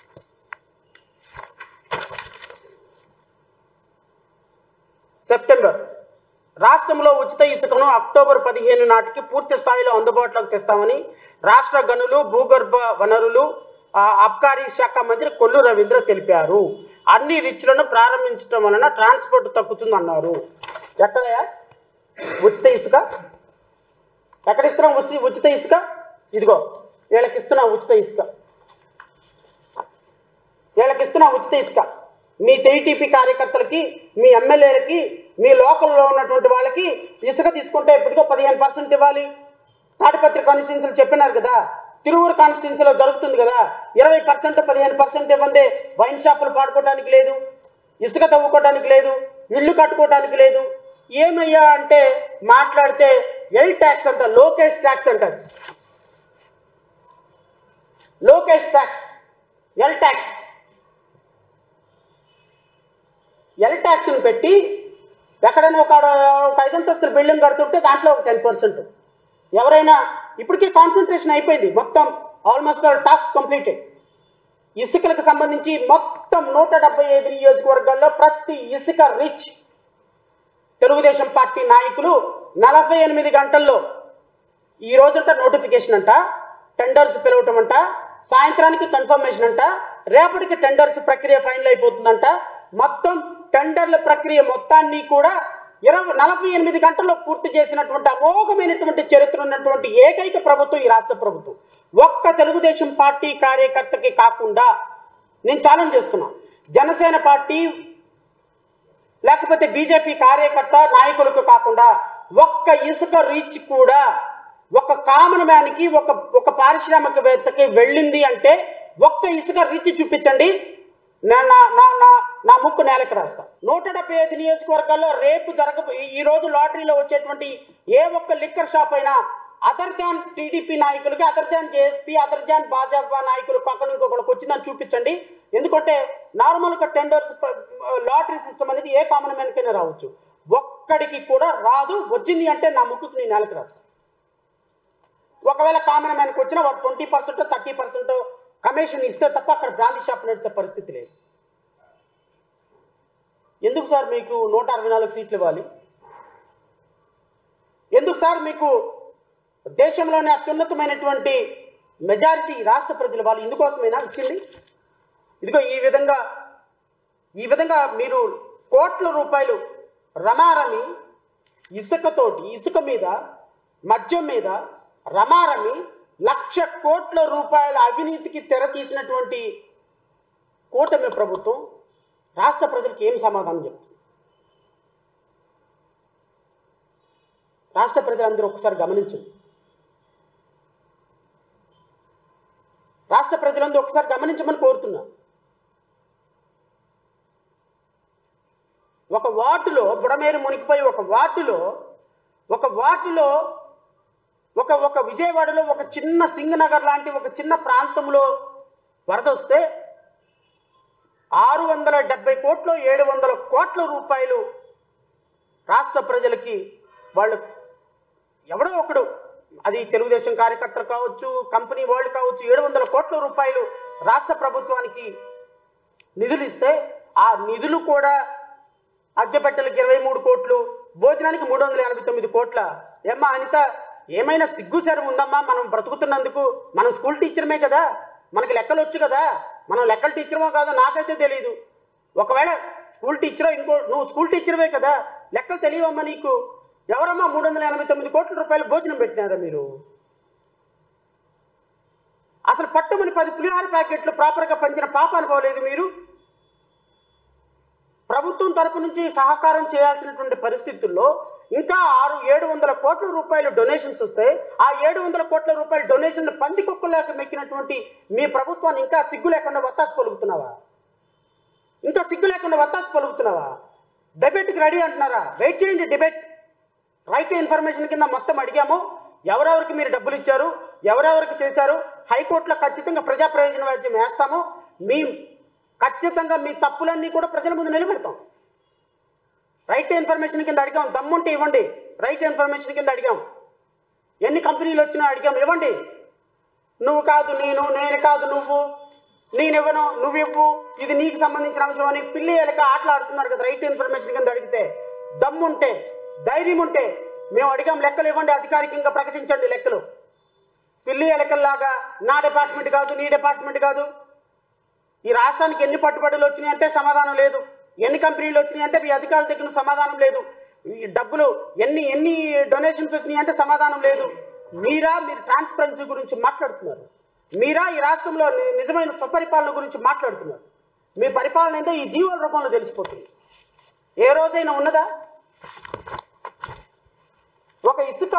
సెప్టెంబర్ రాష్ట్రంలో ఉచిత ఇసుకను అక్టోబర్ పదిహేను నాటికి పూర్తి స్థాయిలో అందుబాటులోకి తెస్తామని రాష్ట్ర గనులు భూగర్భ వనరులు ఆ, అబ్కారీ శాఖ మంత్రి కొల్లు రవీంద్ర తెలిపారు అన్ని రిచ్లను ప్రారంభించడం వలన ట్రాన్స్పోర్ట్ తగ్గుతుందన్నారు ఎక్కడయా ఉచిత ఇసుక ఎక్కడ ఇస్తున్నాం ఉచి ఉచిత ఇసుక ఇదిగో వీళ్ళకి ఇస్తున్నాం ఉచిత ఇసుక వీళ్ళకి ఇస్తున్నాం ఉచిత ఇసుక మీ టీడీపీ కార్యకర్తలకి మీ ఎమ్మెల్యేలకి మీ లోకల్లో ఉన్నటువంటి వాళ్ళకి ఇసుక తీసుకుంటే ఇదిగో పదిహేను పర్సెంట్ ఇవ్వాలి తాటిపత్రి కాన్స్టిట్యున్సీలు చెప్పినారు కదా తిరువురు కాన్స్టిట్యున్సీలో జరుగుతుంది కదా ఇరవై పర్సెంట్ పదిహేను పర్సెంట్ ఇవ్వండి వైన్ షాపులు పాడుకోవడానికి లేదు ఇసుక తవ్వుకోవడానికి లేదు ఇళ్ళు కట్టుకోవడానికి లేదు ఏమయ్యా అంటే మాట్లాడితే ఎల్ ట్యాక్స్ అంట లోకేష్ ట్యాక్స్ అంటారు Lokesh tax L tax L ట్యాక్స్ని పెట్టి ఎక్కడైనా ఒక ఒక ఐదంతస్తుల బిల్డింగ్ కడుతుంటే దాంట్లో ఒక టెన్ పర్సెంట్ ఎవరైనా ఇప్పటికే కాన్సన్ట్రేషన్ అయిపోయింది మొత్తం ఆల్మోస్ట్ ఆల్ టాక్స్ కంప్లీటెడ్ ఇసుకలకు సంబంధించి మొత్తం నూట డెబ్బై ఐదు నియోజకవర్గాల్లో ప్రతి ఇసుక రిచ్ తెలుగుదేశం పార్టీ నాయకులు నలభై ఎనిమిది గంటల్లో ఈ రోజంట నోటిఫికేషన్ అంట టెండర్స్ పిలవటం అంట సాయంత్రానికి కన్ఫర్మేషన్ అంట రేపటికి టెండర్స్ ప్రక్రియ ఫైనల్ అయిపోతుందంట మొత్తం టెండర్ల ప్రక్రియ మొత్తాన్ని కూడా ఇరవై నలభై ఎనిమిది గంటల్లో పూర్తి చేసినటువంటి అమోఘమైనటువంటి చరిత్ర ఉన్నటువంటి ఏకైక ప్రభుత్వం ఈ రాష్ట్ర ప్రభుత్వం ఒక్క తెలుగుదేశం పార్టీ కార్యకర్తకి కాకుండా నేను ఛాలెంజ్ చేస్తున్నా జనసేన పార్టీ లేకపోతే బీజేపీ కార్యకర్త నాయకులకు కాకుండా ఒక్క ఇసుక రీచ్ కూడా ఒక కామన్ మ్యాన్కి ఒక ఒక పారిశ్రామికవేత్తకి వెళ్ళింది అంటే ఒక్క ఇసుక రీచ్ చూపించండి నా నా నా నా నా ముక్కు నేలకు రాస్తా నూట డెబ్బై ఐదు నియోజకవర్గాల్లో రేపు జరగ ఈ రోజు లాటరీలో వచ్చేటువంటి ఏ ఒక్క లిక్కర్ షాప్ అయినా అదర్ దాన్ టీడీపీ నాయకులకి other than JSP other than Bhajapa నాయకులు పక్కన ఇంకొకరికి వచ్చిందని చూపించండి ఎందుకంటే నార్మల్గా టెండర్స్ లాటరీ సిస్టమ్ అనేది ఏ కామన్ మ్యాన్కైనా రావచ్చు ఒక్కడికి కూడా రాదు వచ్చింది అంటే నా ముక్కుకు నేను నేలకు రాస్తాను ఒకవేళ కామన్ మ్యాన్కి వచ్చినా వాడు twenty percent thirty percent commission ఇస్తే తప్ప అక్కడ బ్రాంతి షాప్ నడిచే పరిస్థితి లేదు ఎందుకు సార్ మీకు నూట అరవై నాలుగు సీట్లు ఇవ్వాలి ఎందుకు సార్ మీకు దేశంలోనే అత్యున్నతమైనటువంటి మెజారిటీ రాష్ట్ర ప్రజలు వాళ్ళు ఇందుకోసమైనా ఇచ్చింది ఇదిగో ఈ విధంగా ఈ విధంగా మీరు కోట్ల రూపాయలు రమారమి ఇసుకతోటి ఇసుక మీద మద్యం మీద రమారమి లక్ష కోట్ల రూపాయల అవినీతికి తెర తీసినటువంటి కూటమి ప్రభుత్వం రాష్ట్ర ప్రజలకు ఏం సమాధానం చెప్తుంది రాష్ట్ర ప్రజలందరూ ఒకసారి గమనించండి రాష్ట్ర ప్రజలందరూ ఒకసారి గమనించమని కోరుతున్నా ఒక వార్డులో బుడమేరు మునిగిపోయి ఒక వార్డులో ఒక వార్డులో ఒక ఒక విజయవాడలో ఒక చిన్న సింగనగర్ లాంటి ఒక చిన్న ప్రాంతంలో వరద వస్తే ఆరు వందల డెబ్బై కోట్లు ఏడు వందల కోట్ల రూపాయలు రాష్ట్ర ప్రజలకి వాళ్ళు ఎవడో ఒకడు అది తెలుగుదేశం కార్యకర్తలు కావచ్చు కంపెనీ వాళ్ళు కావచ్చు ఏడు వందల కోట్ల రూపాయలు రాష్ట్ర ప్రభుత్వానికి నిధులు ఇస్తే ఆ నిధులు కూడా అద్దెపెట్టెలకు ఇరవై మూడు కోట్లు భోజనానికి మూడు వందల ఎనభై తొమ్మిది కోట్ల ఏమ్మా అనిత ఏమైనా సిగ్గు శరం ఉందమ్మా మనం బ్రతుకుతున్నందుకు మనం స్కూల్ టీచర్మే కదా మనకి లెక్కలు వచ్చు కదా మనం లెక్కల టీచర్మో కాదో నాకైతే తెలియదు ఒకవేళ స్కూల్ టీచరో ఇంకో నువ్వు స్కూల్ టీచర్వే కదా లెక్కలు తెలియవమ్మా నీకు ఎవరమ్మా మూడు వందల ఎనభై తొమ్మిది కోట్ల రూపాయలు భోజనం పెట్టినారా మీరు అసలు పట్టుమని పది పులిహార ప్యాకెట్లు ప్రాపర్గా పంచిన పాప అనుకోలేదు మీరు ప్రభుత్వం తరపు నుంచి సహకారం చేయాల్సినటువంటి పరిస్థితుల్లో ఇంకా ఆరు ఏడు వందల కోట్ల రూపాయలు డొనేషన్స్ వస్తే ఆ ఏడు వందల కోట్ల రూపాయల డొనేషన్ పందికొక్కులేక మెక్కినటువంటి మీ ప్రభుత్వాన్ని ఇంకా సిగ్గు లేకుండా వత్తాసు పలుకుతున్నావా ఇంకా సిగ్గు లేకుండా వత్తాసు పలుకుతున్నావా డిబేట్కి రెడీ అంటున్నారా వెయిట్ చేయండి డిబేట్ రైట్ టు ఇన్ఫర్మేషన్ కింద మొత్తం అడిగాము ఎవరెవరికి మీరు డబ్బులు ఇచ్చారు ఎవరెవరికి చేశారు హైకోర్టులో ఖచ్చితంగా ప్రజా ప్రయోజన వ్యాజ్యం వేస్తాము మీ ఖచ్చితంగా మీ తప్పులన్నీ కూడా ప్రజల ముందు నిలబెడతాం రైట్ టు ఇన్ఫర్మేషన్ కింద అడిగాం దమ్ముంటే ఇవ్వండి రైట్ టు ఇన్ఫర్మేషన్ కింద అడిగాం ఎన్ని కంపెనీలు వచ్చినా అడిగాం ఇవ్వండి నువ్వు కాదు నేను నేను కాదు నువ్వు నేను ఇవ్వను నువ్వు ఇవ్వు ఇది నీకు సంబంధించిన అంశం అని పిల్లి ఎలక ఆటలాడుతున్నారు కదా రైట్ టు ఇన్ఫర్మేషన్ కింద అడిగితే దమ్ముంటే ధైర్యం ఉంటే మేము అడిగాం లెక్కలు ఇవ్వండి అధికారికంగా ప్రకటించండి లెక్కలు పిల్లి ఎలకల్లాగా నా డిపార్ట్మెంట్ కాదు నీ డిపార్ట్మెంట్ కాదు ఈ రాష్ట్రానికి ఎన్ని పట్టుబడులు వచ్చినాయి అంటే సమాధానం లేదు ఎన్ని కంపెనీలు వచ్చినాయి అంటే మీ అధికారుల దగ్గర సమాధానం లేదు ఈ డబ్బులు ఎన్ని ఎన్ని డొనేషన్స్ వచ్చినాయి అంటే సమాధానం లేదు మీరా మీరు ట్రాన్స్పరెన్సీ గురించి మాట్లాడుతున్నారు మీరా ఈ రాష్ట్రంలో ని- నిజమైన స్వపరిపాలన గురించి మాట్లాడుతున్నారు మీ పరిపాలన ఏందో ఈ జీవోల రూపంలో తెలిసిపోతుంది ఏ రోజైనా ఉన్నదా ఒక ఇసుక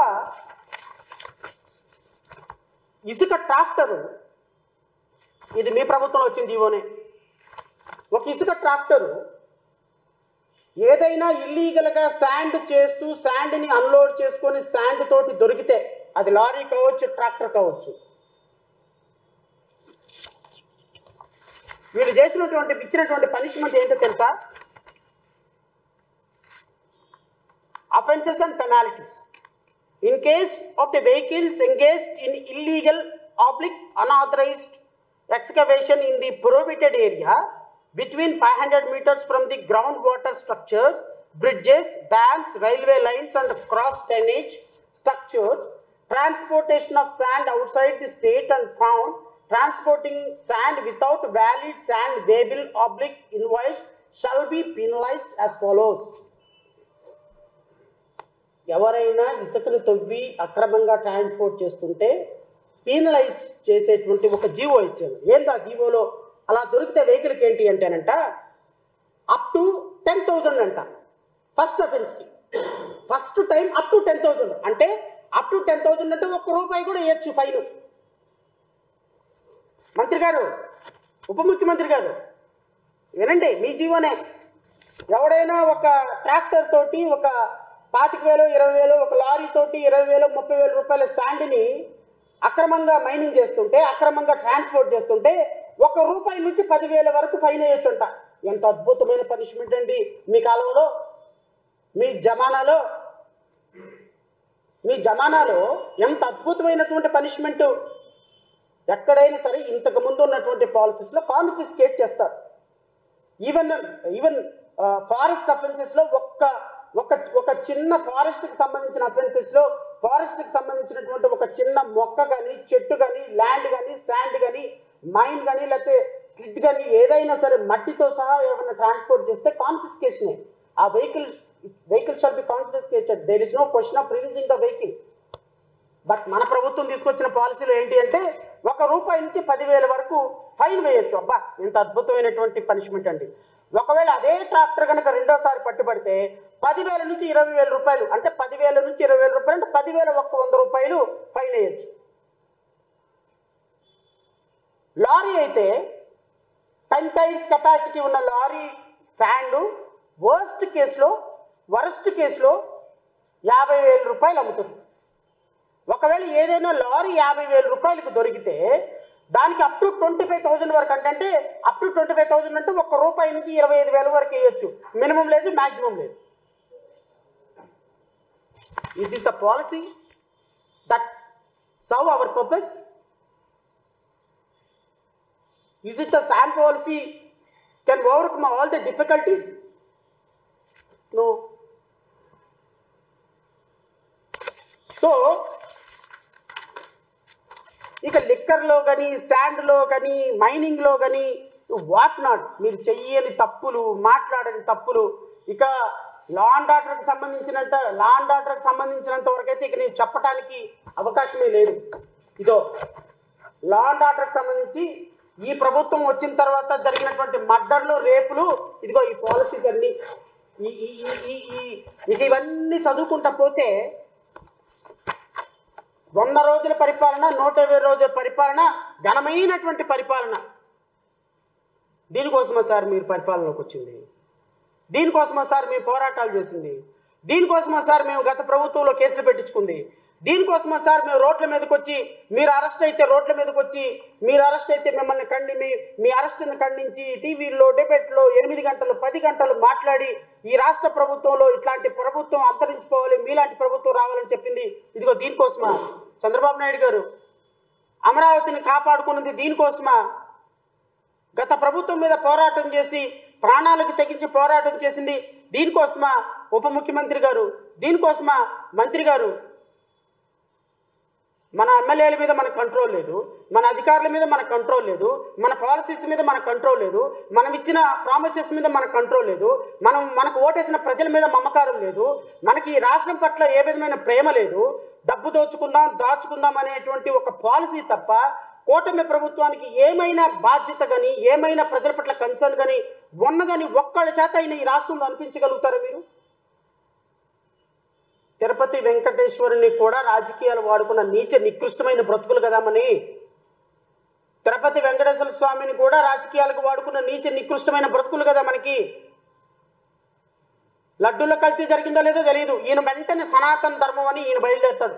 ఇసుక ట్రాక్టరు ఇది మీ ప్రభుత్వంలో వచ్చిన జీవోనే ఒక ఇసుక ట్రాక్టరు ఏదైనా ఇల్లీగల్గా శాండ్ చేస్తూ శాండ్ని అన్లోడ్ చేసుకొని శాండ్ తోటి దొరికితే అది లారీ కావచ్చు ట్రాక్టర్ కావచ్చు వీళ్ళు చేసినటువంటి ఇచ్చినటువంటి పనిష్మెంట్ ఏంటో తెలుసా offences and penalties. In case of the vehicles engaged in illegal oblique unauthorized excavation in the prohibited area between 500 meters from the groundwater structures, bridges, dams, railway lines and cross drainage structures, transportation of sand outside the state and found transporting sand without valid sand waybill oblique invoice shall be penalized as follows. ఎవరైనా ఇసుకను తవ్వి అక్రమంగా transport చేస్తుంటే penalise చేసేటువంటి ఒక GO ఇచ్చాను ఏంది ఆ జీవోలో అలా దొరికితే వెహికల్కి ఏంటి అంటేనంట అప్ టు టెన్ థౌజండ్ అంట ఫస్ట్ అఫెన్స్కి first time up to ten thousand అంటే అప్ టు టెన్ థౌజండ్ అంటే ఒక్క రూపాయి కూడా వేయచ్చు ఫైన్ మంత్రి గారు ఉప ముఖ్యమంత్రి గారు వినండి మీ జీవోనే ఎవడైనా ఒక ట్రాక్టర్ తోటి ఒక పాతిక వేలు ఇరవై వేలు ఒక లారీ తోటి ఇరవై వేలు ముప్పై వేల రూపాయల శాండ్ని అక్రమంగా మైనింగ్ చేస్తుంటే అక్రమంగా ట్రాన్స్పోర్ట్ చేస్తుంటే ఒక రూపాయి నుంచి పదివేల వరకు ఫైన్ వేయొచ్చుంట ఎంత అద్భుతమైన పనిష్మెంట్ అండి మీ కాలంలో మీ జమానాలో మీ జమానాలో ఎంత అద్భుతమైనటువంటి పనిష్మెంట్ ఎక్కడైనా సరే ఇంతకు ముందు ఉన్నటువంటి పాలసీస్లో కాన్ఫిస్కేట్ చేస్తారు ఈవెన్ ఈవెన్ ఫారెస్ట్ అఫెన్సెస్ లో ఒక్క ఒక ఒక చిన్న ఫారెస్ట్ కి సంబంధించిన అఫెన్సెస్ లో ఫారెస్ట్ కి సంబంధించినటువంటి ఒక చిన్న మొక్క కానీ చెట్టు కానీ ల్యాండ్ కానీ శాండ్ కానీ మైన్ కానీ లేకపోతే స్లిట్ కానీ ఏదైనా సరే మట్టితో సహా ఏమైనా ట్రాన్స్పోర్ట్ చేస్తే కాన్ఫిస్కేషనే ఆ vehicle vehicle shall be confiscated there is no question of releasing the vehicle but మన ప్రభుత్వం తీసుకొచ్చిన పాలసీలో ఏంటి అంటే ఒక రూపాయి నుంచి పదివేల వరకు ఫైన్ వేయొచ్చు అబ్బా ఇంత అద్భుతమైనటువంటి పనిష్మెంట్ అండి ఒకవేళ అదే ట్రాక్టర్ కనుక రెండోసారి పట్టుబడితే పదివేల నుంచి ఇరవై వేల రూపాయలు అంటే పదివేల నుంచి ఇరవై వేల రూపాయలు అంటే పదివేల ఒక్క వంద రూపాయలు ఫైన్ వేయొచ్చు లారీ అయితే టెన్ టైర్స్ కెపాసిటీ ఉన్న లారీ శాండ్ వర్స్ట్ కేసులో వరస్ట్ కేసులో యాభై వేల రూపాయలు అమ్ముతుంది ఒకవేళ ఏదైనా లారీ యాభై వేల రూపాయలకు దొరికితే దానికి up to twenty five thousand వరకు అంటే అంటే up to twenty five thousand అంటే ఒక్క రూపాయి నుంచి ఇరవై ఐదు వేల వరకు వేయొచ్చు మినిమం లేదు మాక్సిమం లేదు is is the policy that serve our purpose Is it the SAM policy can overcome all the difficulties? No. So ఇక లిక్కర్లో కానీ శాండ్లో కానీ మైనింగ్లో కానీ వాట్ నాట్ మీరు చెయ్యని తప్పులు మాట్లాడని తప్పులు ఇక లా అండ్ ఆర్డర్కి సంబంధించినంత లా అండ్ ఆర్డర్కి సంబంధించినంత వరకు అయితే ఇక నేను చెప్పడానికి అవకాశమే లేదు ఇదో లా అండ్ ఆర్డర్కి సంబంధించి ఈ ప్రభుత్వం వచ్చిన తర్వాత జరిగినటువంటి మర్డర్లు రేపులు ఇదిగో ఈ పాలసీస్ అన్ని ఈ ఈ ఈ- ఈ ఈ- ఇక ఇవన్నీ చదువుకుంటా పోతే వంద రోజుల పరిపాలన నూట ఇరవై రోజుల పరిపాలన ఘనమైనటువంటి పరిపాలన దీనికోసమా సార్ మీరు పరిపాలనలోకి వచ్చింది దీనికోసమా సార్ మేము పోరాటాలు చేసింది దీనికోసమా సార్ మేము గత ప్రభుత్వంలో కేసులు పెట్టించుకుంది దీనికోసమా సార్ మేము రోడ్ల మీదకి వచ్చి మీరు అరెస్ట్ అయితే రోడ్ల మీదకి వచ్చి మీరు అరెస్ట్ అయితే మిమ్మల్ని ఖండి మీ మీ అరెస్ట్ని ఖండించి టీవీల్లో డిబేట్లో ఎనిమిది గంటలు పది గంటలు మాట్లాడి ఈ రాష్ట్ర ప్రభుత్వంలో ఇట్లాంటి ప్రభుత్వం అంతరించిపోవాలి మీలాంటి ప్రభుత్వం రావాలని చెప్పింది ఇదిగో దీనికోసమా చంద్రబాబు నాయుడు గారు అమరావతిని కాపాడుకున్నది దీనికోసమా గత ప్రభుత్వం మీద పోరాటం చేసి ప్రాణాలకు తెగించి పోరాటం చేసింది దీనికోసమా ఉప ముఖ్యమంత్రి గారు దీనికోసమా మంత్రి గారు మన ఎమ్మెల్యేల మీద మనకు కంట్రోల్ లేదు మన అధికారుల మీద మనకు కంట్రోల్ లేదు మన పాలసీస్ మీద మనకు కంట్రోల్ లేదు మనం ఇచ్చిన ప్రామిసెస్ మీద మనకు కంట్రోల్ లేదు మనం మనకు ఓటేసిన ప్రజల మీద మమకారం లేదు మనకి ఈ రాష్ట్రం పట్ల ఏ విధమైన ప్రేమ లేదు డబ్బు దోచుకుందాం దాచుకుందాం అనేటువంటి ఒక పాలసీ తప్ప కూటమి ప్రభుత్వానికి ఏమైనా బాధ్యత కానీ ఏమైనా ప్రజల పట్ల కన్సర్న్ కానీ ఉన్నదని ఒక్కడి చేత అయినా ఈ రాష్ట్రంలో అనిపించగలుగుతారా మీరు తిరుపతి వెంకటేశ్వరుని కూడా రాజకీయాలు వాడుకున్న నీచ నికృష్టమైన బ్రతుకులు కదా మని తిరుపతి వెంకటేశ్వర స్వామిని కూడా రాజకీయాలకు వాడుకున్న నీచ నికృష్టమైన బ్రతుకులు కదా మనకి లడ్డూలో కల్తీ జరిగిందో లేదో తెలియదు ఈయన వెంటనే సనాతన ధర్మం అని ఈయన బయలుదేరుతాడు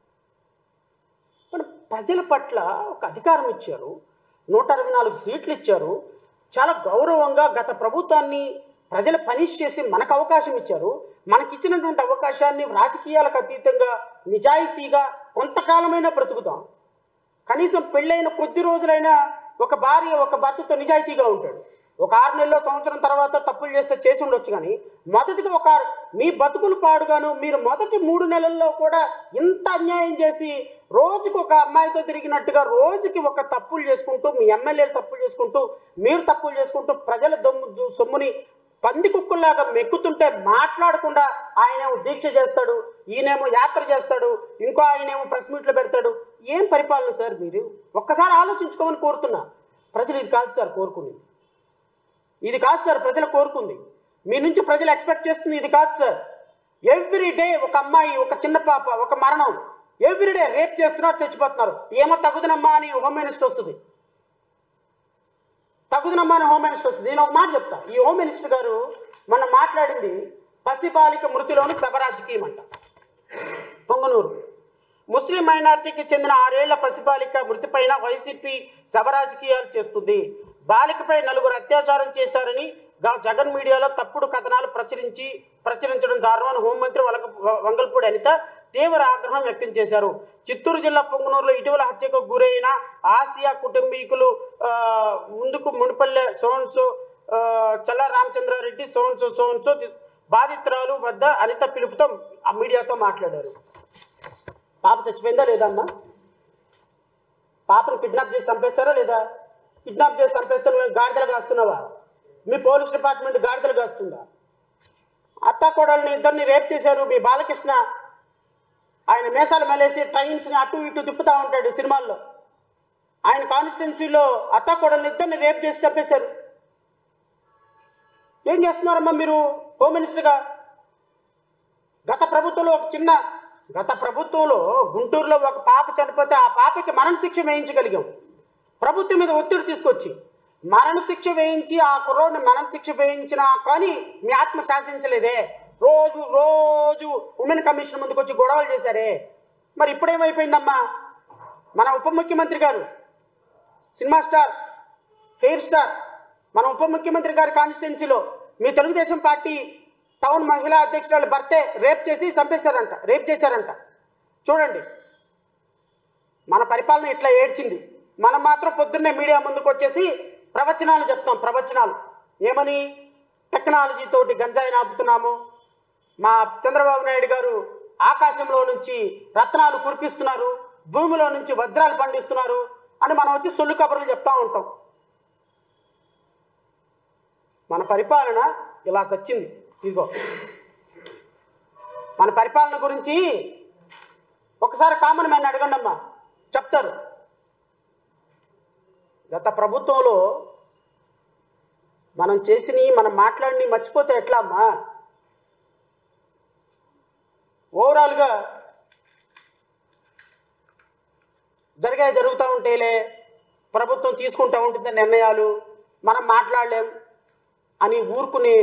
మన ప్రజల పట్ల ఒక అధికారం ఇచ్చారు నూట అరవై నాలుగు సీట్లు ఇచ్చారు చాలా గౌరవంగా గత ప్రభుత్వాన్ని ప్రజలు పనిష్ చేసి మనకు అవకాశం ఇచ్చారు మనకిచ్చినటువంటి అవకాశాన్ని రాజకీయాలకు అతీతంగా నిజాయితీగా కొంతకాలమైనా బ్రతుకుతాం కనీసం పెళ్ళైన కొద్ది రోజులైనా ఒక భార్య ఒక భర్తతో నిజాయితీగా ఉంటాడు ఒక ఆరు నెలలో సంవత్సరం తర్వాత తప్పులు చేస్తే చేసి ఉండొచ్చు కానీ మొదటిగా ఒక మీ బతుకులు పాడుగాను మీరు మొదటి మూడు నెలల్లో కూడా ఇంత అన్యాయం చేసి రోజుకి ఒక అమ్మాయితో తిరిగినట్టుగా రోజుకి ఒక తప్పులు చేసుకుంటూ మీ ఎమ్మెల్యేలు తప్పులు చేసుకుంటూ మీరు తప్పులు చేసుకుంటూ ప్రజల దొమ్ము సొమ్ముని పంది కుక్కుల్లాగా మెక్కుతుంటే మాట్లాడకుండా ఆయనేమో దీక్ష చేస్తాడు ఈయనేమో యాత్ర చేస్తాడు ఇంకో ఆయనేమో ప్రెస్ మీట్లు పెడతాడు ఏం పరిపాలన సార్ మీరు ఒక్కసారి ఆలోచించుకోమని కోరుతున్నా ప్రజలు ఇది కాదు సార్ కోరుకునేది ఇది కాదు సార్ ప్రజలు కోరుకుంది మీ నుంచి ప్రజలు ఎక్స్పెక్ట్ చేస్తుంది ఇది కాదు సార్ ఎవ్రీ డే ఒక అమ్మాయి ఒక చిన్న పాప ఒక మరణం ఎవ్రీ డే రేప్ చేస్తున్నారు చచ్చిపోతున్నారు ఏమో తగుదనమ్మా అని హోమ్ మినిస్టర్ వస్తుంది తగుదనమ్మా అని హోమ్ మినిస్టర్ వస్తుంది నేను ఒక మాట చెప్తా ఈ హోమ్ మినిస్టర్ గారు మొన్న మాట్లాడింది పసిబాలిక మృతిలోని శవరాజకీయం అంట పొంగనూరు ముస్లిం మైనార్టీకి చెందిన ఆరేళ్ల పసిబాలిక మృతిపైన వైసీపీ శవరాజకీయాలు చేస్తుంది బాలికపై నలుగురు అత్యాచారం చేశారని గా- జగన్ మీడియాలో తప్పుడు కథనాలు ప్రచురించి ప్రచురించడం దారుణమని హోంమంత్రి వలక వంగల్పూడి అనిత తీవ్ర ఆగ్రహం వ్యక్తం చేశారు చిత్తూరు జిల్లా పొంగునూరులో ఇటీవల హత్యకు గురైన ఆసియా కుటుంబీకులు ఆ, ముందుకు మునిపల్లె సోన్సో ఆ, చల్ల రామచంద్రారెడ్డి సోన్సో సోన్సో బాధితురాలు వద్ద అనిత పిలుపుతో ఆ మీడియాతో మాట్లాడారు పాప చచ్చిపోయిందా లేదా అమ్మా పాపను కిడ్నాప్ చేసి చంపేస్తారా లేదా కిడ్నాప్ చేసి చంపేస్తే నువ్వు గాడిదలు కాస్తున్నావా మీ పోలీస్ డిపార్ట్మెంట్ గాడిదలు కాస్తుందా అత్త కోడల్ని ఇద్దరిని రేప్ చేశారు మీ బాలకృష్ణ ఆయన మేసాలు మెలేసి ట్రైన్స్ని అటు ఇటు తిప్పుతూ ఉంటాడు సినిమాల్లో ఆయన కాన్స్టిట్యున్సీలో అత్తాకోడలు ఇద్దరిని రేప్ చేసి చంపేశారు ఏం చేస్తున్నారమ్మా మీరు హోమ్ మినిస్టర్గా గత ప్రభుత్వంలో ఒక చిన్న గత ప్రభుత్వంలో గుంటూరులో ఒక పాప చనిపోతే ఆ పాపకి మరణ శిక్ష వేయించగలిగాం ప్రభుత్వం మీద ఒత్తిడి తీసుకొచ్చి మరణ శిక్ష వేయించి ఆ కుర్రోడిని మరణ శిక్ష వేయించినా కానీ మీ ఆత్మ శాసించలేదే రోజు రోజు ఉమెన్ కమిషన్ ముందుకు వచ్చి గొడవలు చేశారే మరి ఇప్పుడేమైపోయిందమ్మా మన ఉప ముఖ్యమంత్రి గారు సినిమా స్టార్ హెయిర్ స్టార్ మన ఉప ముఖ్యమంత్రి గారి కాన్స్టిట్యున్సీలో మీ తెలుగుదేశం పార్టీ టౌన్ మహిళా అధ్యక్షురాలు భర్తే రేప్ చేసి చంపేశారంట రేప్ చేశారంట చూడండి మన పరిపాలన ఇట్లా ఏడ్చింది మనం మాత్రం పొద్దున్నే మీడియా ముందుకు వచ్చేసి ప్రవచనాలు చెప్తాం ప్రవచనాలు ఏమని టెక్నాలజీ తోటి గంజాయిని ఆపుతున్నాము మా చంద్రబాబు నాయుడు గారు ఆకాశంలో నుంచి రత్నాలు కురిపిస్తున్నారు భూమిలో నుంచి వజ్రాలు పండిస్తున్నారు అని మనం వచ్చి సొల్లు కబుర్లు చెప్తా ఉంటాం మన పరిపాలన ఇలా చచ్చింది ఇదిగో మన పరిపాలన గురించి ఒకసారి కామన్ మ్యాన్ అడగండి అమ్మా చెప్తారు గత ప్రభుత్వంలో మనం చేసినవి మనం మాట్లాడిని మర్చిపోతే ఎట్లా అమ్మా ఓవరాల్గా జరిగే జరుగుతూ ఉంటేలే ప్రభుత్వం తీసుకుంటూ ఉంటుంది నిర్ణయాలు మనం మాట్లాడలేం అని ఊరుకునే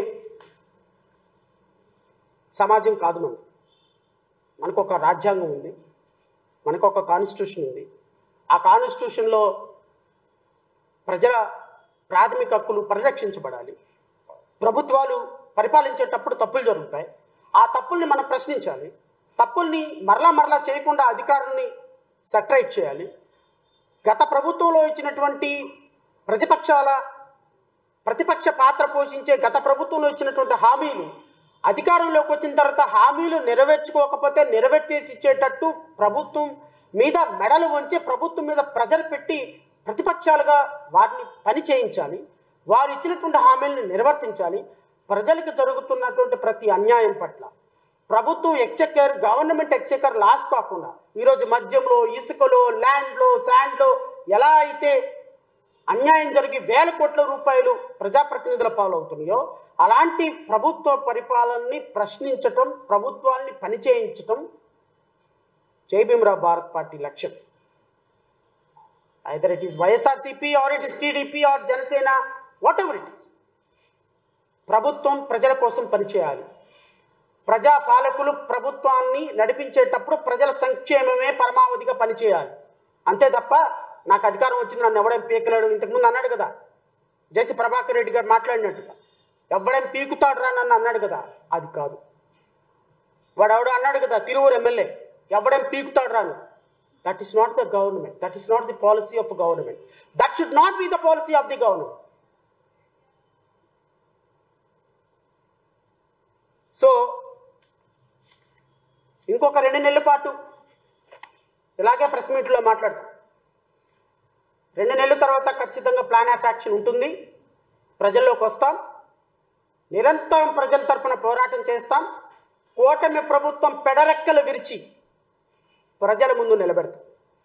సమాజం కాదు మనం మనకు ఒక రాజ్యాంగం ఉంది మనకు ఒక కాన్స్టిట్యూషన్ ఉంది ఆ కాన్స్టిట్యూషన్లో ప్రజల ప్రాథమిక హక్కులు పరిరక్షించబడాలి ప్రభుత్వాలు పరిపాలించేటప్పుడు తప్పులు జరుగుతాయి ఆ తప్పుల్ని మనం ప్రశ్నించాలి తప్పుల్ని మరలా మరలా చేయకుండా అధికారుల్ని సెటరేట్ చేయాలి గత ప్రభుత్వంలో ఇచ్చినటువంటి ప్రతిపక్షాల ప్రతిపక్ష పాత్ర పోషించే గత ప్రభుత్వంలో ఇచ్చినటువంటి హామీలు అధికారంలోకి వచ్చిన తర్వాత హామీలు నెరవేర్చుకోకపోతే నెరవేర్చేసి ఇచ్చేటట్టు ప్రభుత్వం మీద మెడలు వంచి ప్రభుత్వం మీద ప్రెజర్ పెట్టి ప్రతిపక్షాలుగా వారిని పని చేయించాలి వారు ఇచ్చినటువంటి హామీలను నిర్వర్తించాలి ప్రజలకు జరుగుతున్నటువంటి ప్రతి అన్యాయం పట్ల ప్రభుత్వం ఎక్సెకర్ గవర్నమెంట్ ఎక్సెకర్ లాస్ కాకుండా ఈరోజు మద్యంలో ఇసుకలో ల్యాండ్లో శాండ్లో ఎలా అయితే అన్యాయం జరిగి వేల కోట్ల రూపాయలు ప్రజాప్రతినిధుల పాలవుతున్నాయో అలాంటి ప్రభుత్వ పరిపాలనని ప్రశ్నించటం ప్రభుత్వాన్ని పనిచేయించటం జైభీమరావు భారత్ పార్టీ లక్ష్యం either it is YSRCP or it is TDP or Janasena whatever it is ప్రభుత్వం ప్రజల కోసం పనిచేయాలి ప్రజా పాలకులు ప్రభుత్వాన్ని నడిపించేటప్పుడు ప్రజల సంక్షేమమే పరమావధిగా పనిచేయాలి అంతే తప్ప నాకు అధికారం వచ్చింది నన్ను ఎవడేం పీకలేడు ఇంతకుముందు అన్నాడు కదా జేసీ ప్రభాకర్ రెడ్డి గారు మాట్లాడినట్టుగా ఎవడేం పీకుతాడు రా నన్ను అన్నాడు కదా అది కాదు వాడు ఎవడో అన్నాడు కదా తిరువురు ఎమ్మెల్యే ఎవడేం పీకుతాడు రాను that is not the government that is not the policy of government that should not be the policy of the government so ఇంకొక రెండు నెలల పాటు ఇలాగే ప్రెస్ మీట్లో మాట్లాడతాం రెండు నెలల తర్వాత ఖచ్చితంగా ప్లాన్ ఆఫ్ యాక్షన్ ఉంటుంది ప్రజల్లోకి వస్తాం నిరంతరం ప్రజల తరపున పోరాటం చేస్తాం కూటమి ప్రభుత్వం పెడరెక్కలు విరిచి ప్రజల ముందు నిలబెడతాం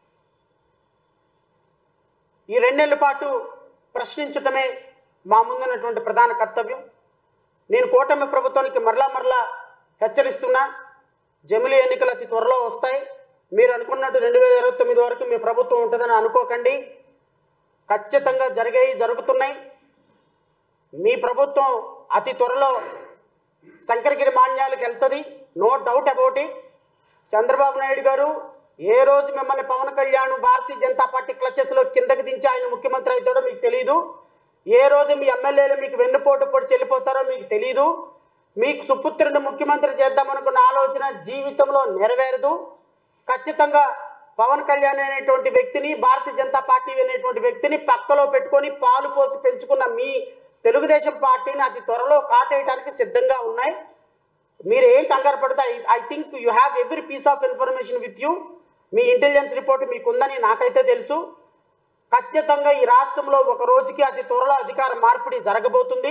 ఈ రెండేళ్ల పాటు ప్రశ్నించటమే మా ముందున్నటువంటి ప్రధాన కర్తవ్యం నేను కూటమి ప్రభుత్వానికి మరలా మరలా హెచ్చరిస్తున్నా జమిలీ ఎన్నికలు అతి త్వరలో వస్తాయి మీరు అనుకున్నట్టు రెండు వేల ఇరవై తొమ్మిది వరకు మీ ప్రభుత్వం ఉంటుందని అనుకోకండి ఖచ్చితంగా జరిగాయి జరుగుతున్నాయి మీ ప్రభుత్వం అతి త్వరలో శంకరగిరి మాన్యాలకు వెళ్తుంది no doubt about it Chandrababu Naidu garu ఏ రోజు మిమ్మల్ని పవన్ కళ్యాణ్ భారతీయ జనతా పార్టీ క్లచెస్లో కిందకి దించి ఆయన ముఖ్యమంత్రి అవుతాడో మీకు తెలియదు ఏ రోజు మీ ఎమ్మెల్యేలు మీకు వెన్నుపోటు పొడిచి వెళ్ళిపోతారో మీకు తెలియదు మీకు సుపుత్రుడిని ముఖ్యమంత్రి చేద్దామనుకున్న ఆలోచన జీవితంలో నెరవేరదు ఖచ్చితంగా పవన్ కళ్యాణ్ అనేటువంటి వ్యక్తిని భారతీయ జనతా పార్టీ అనేటువంటి వ్యక్తిని పక్కలో పెట్టుకొని పాలు పోసి పెంచుకున్న మీ తెలుగుదేశం పార్టీని అతి త్వరలో కాటేయడానికి సిద్ధంగా ఉన్నాయి మీరు ఏం కంగారు పడితే I think you have every piece of information with you మీ ఇంటెలిజెన్స్ రిపోర్ట్ మీకు ఉందని నాకైతే తెలుసు ఖచ్చితంగా ఈ రాష్ట్రంలో ఒక రోజుకి అతి త్వరలో అధికార మార్పిడి జరగబోతుంది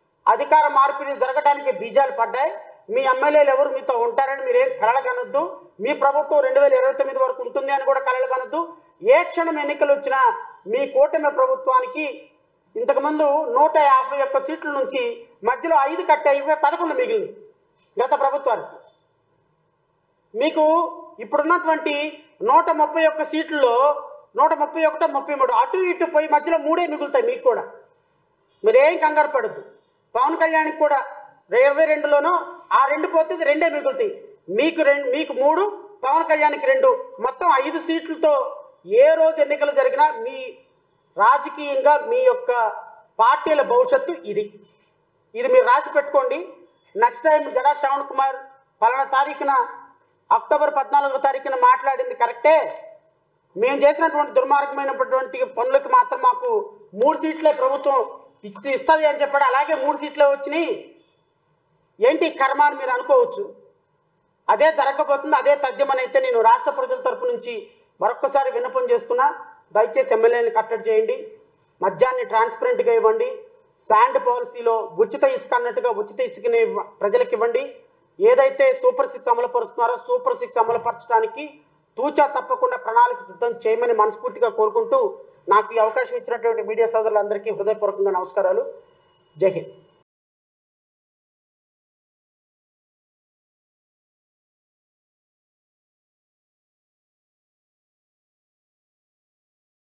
అధికార మార్పిడి జరగడానికి బీజాలు పడ్డాయి మీ ఎమ్మెల్యేలు ఎవరు మీతో ఉంటారని మీరేం కలగనొద్దు మీ ప్రభుత్వం రెండు వేల ఇరవై తొమ్మిది వరకు ఉంటుంది అని కూడా కలలు కనొద్దు ఏ క్షణం ఎన్నికలు వచ్చినా మీ కూటమి ప్రభుత్వానికి ఇంతకుముందు నూట యాభై ఒక్క సీట్ల నుంచి మధ్యలో ఐదు కట్ అయిపోయి పదకొండు మిగిలింది గత ప్రభుత్వానికి మీకు ఇప్పుడున్నటువంటి నూట ముప్పై ఒక్క సీట్లలో నూట ముప్పై ఒకటో ముప్పై మూడు అటు ఇటు పోయి మధ్యలో మూడే మిగులుతాయి మీకు కూడా మీరేం కంగారు పడద్దు పవన్ కళ్యాణ్కి కూడా ఇరవై రెండులోనూ ఆ రెండు పోతే ఇది రెండే మిగులుతాయి మీకు రెండు మీకు మూడు పవన్ కళ్యాణ్కి రెండు మొత్తం ఐదు సీట్లతో ఏ రోజు ఎన్నికలు జరిగినా మీ రాజకీయంగా మీ యొక్క పార్టీల భవిష్యత్తు ఇది ఇది మీరు రాసి పెట్టుకోండి నెక్స్ట్ టైం జడా శ్రవణ్ కుమార్ పలానా తారీఖున అక్టోబర్ పద్నాలుగో తారీఖున మాట్లాడింది కరెక్టే మేము చేసినటువంటి దుర్మార్గమైనటువంటి పనులకు మాత్రం మాకు మూడు సీట్లే ప్రభుత్వం ఇచ్చి ఇస్తుంది అని చెప్పాడు అలాగే మూడు సీట్లే వచ్చినాయి ఏంటి కర్మ అని మీరు అనుకోవచ్చు అదే జరగబోతుంది అదే తథ్యమని అయితే నేను రాష్ట్ర ప్రజల తరపు నుంచి మరొక్కసారి విన్నపం చేసుకున్నా దయచేసి ఎమ్మెల్యేని కట్టడి చేయండి మద్యాన్ని ట్రాన్స్పరెంట్గా ఇవ్వండి శాండ్ పాలసీలో ఉచిత ఇసుక అన్నట్టుగా ఉచిత ఇసుకని ఇవ్వ- ప్రజలకు ఇవ్వండి ఏదైతే సూపర్ సిక్స్ అమలు పరుస్తున్నారో సూపర్ సిక్స్ అమలు పరచడానికి తూచా తప్పకుండా ప్రణాళిక సిద్ధం చేయమని మనస్ఫూర్తిగా కోరుకుంటూ నాకు ఈ అవకాశం ఇచ్చినటువంటి మీడియా సోదరులందరికీ హృదయపూర్వకంగా నమస్కారాలు జై హింద్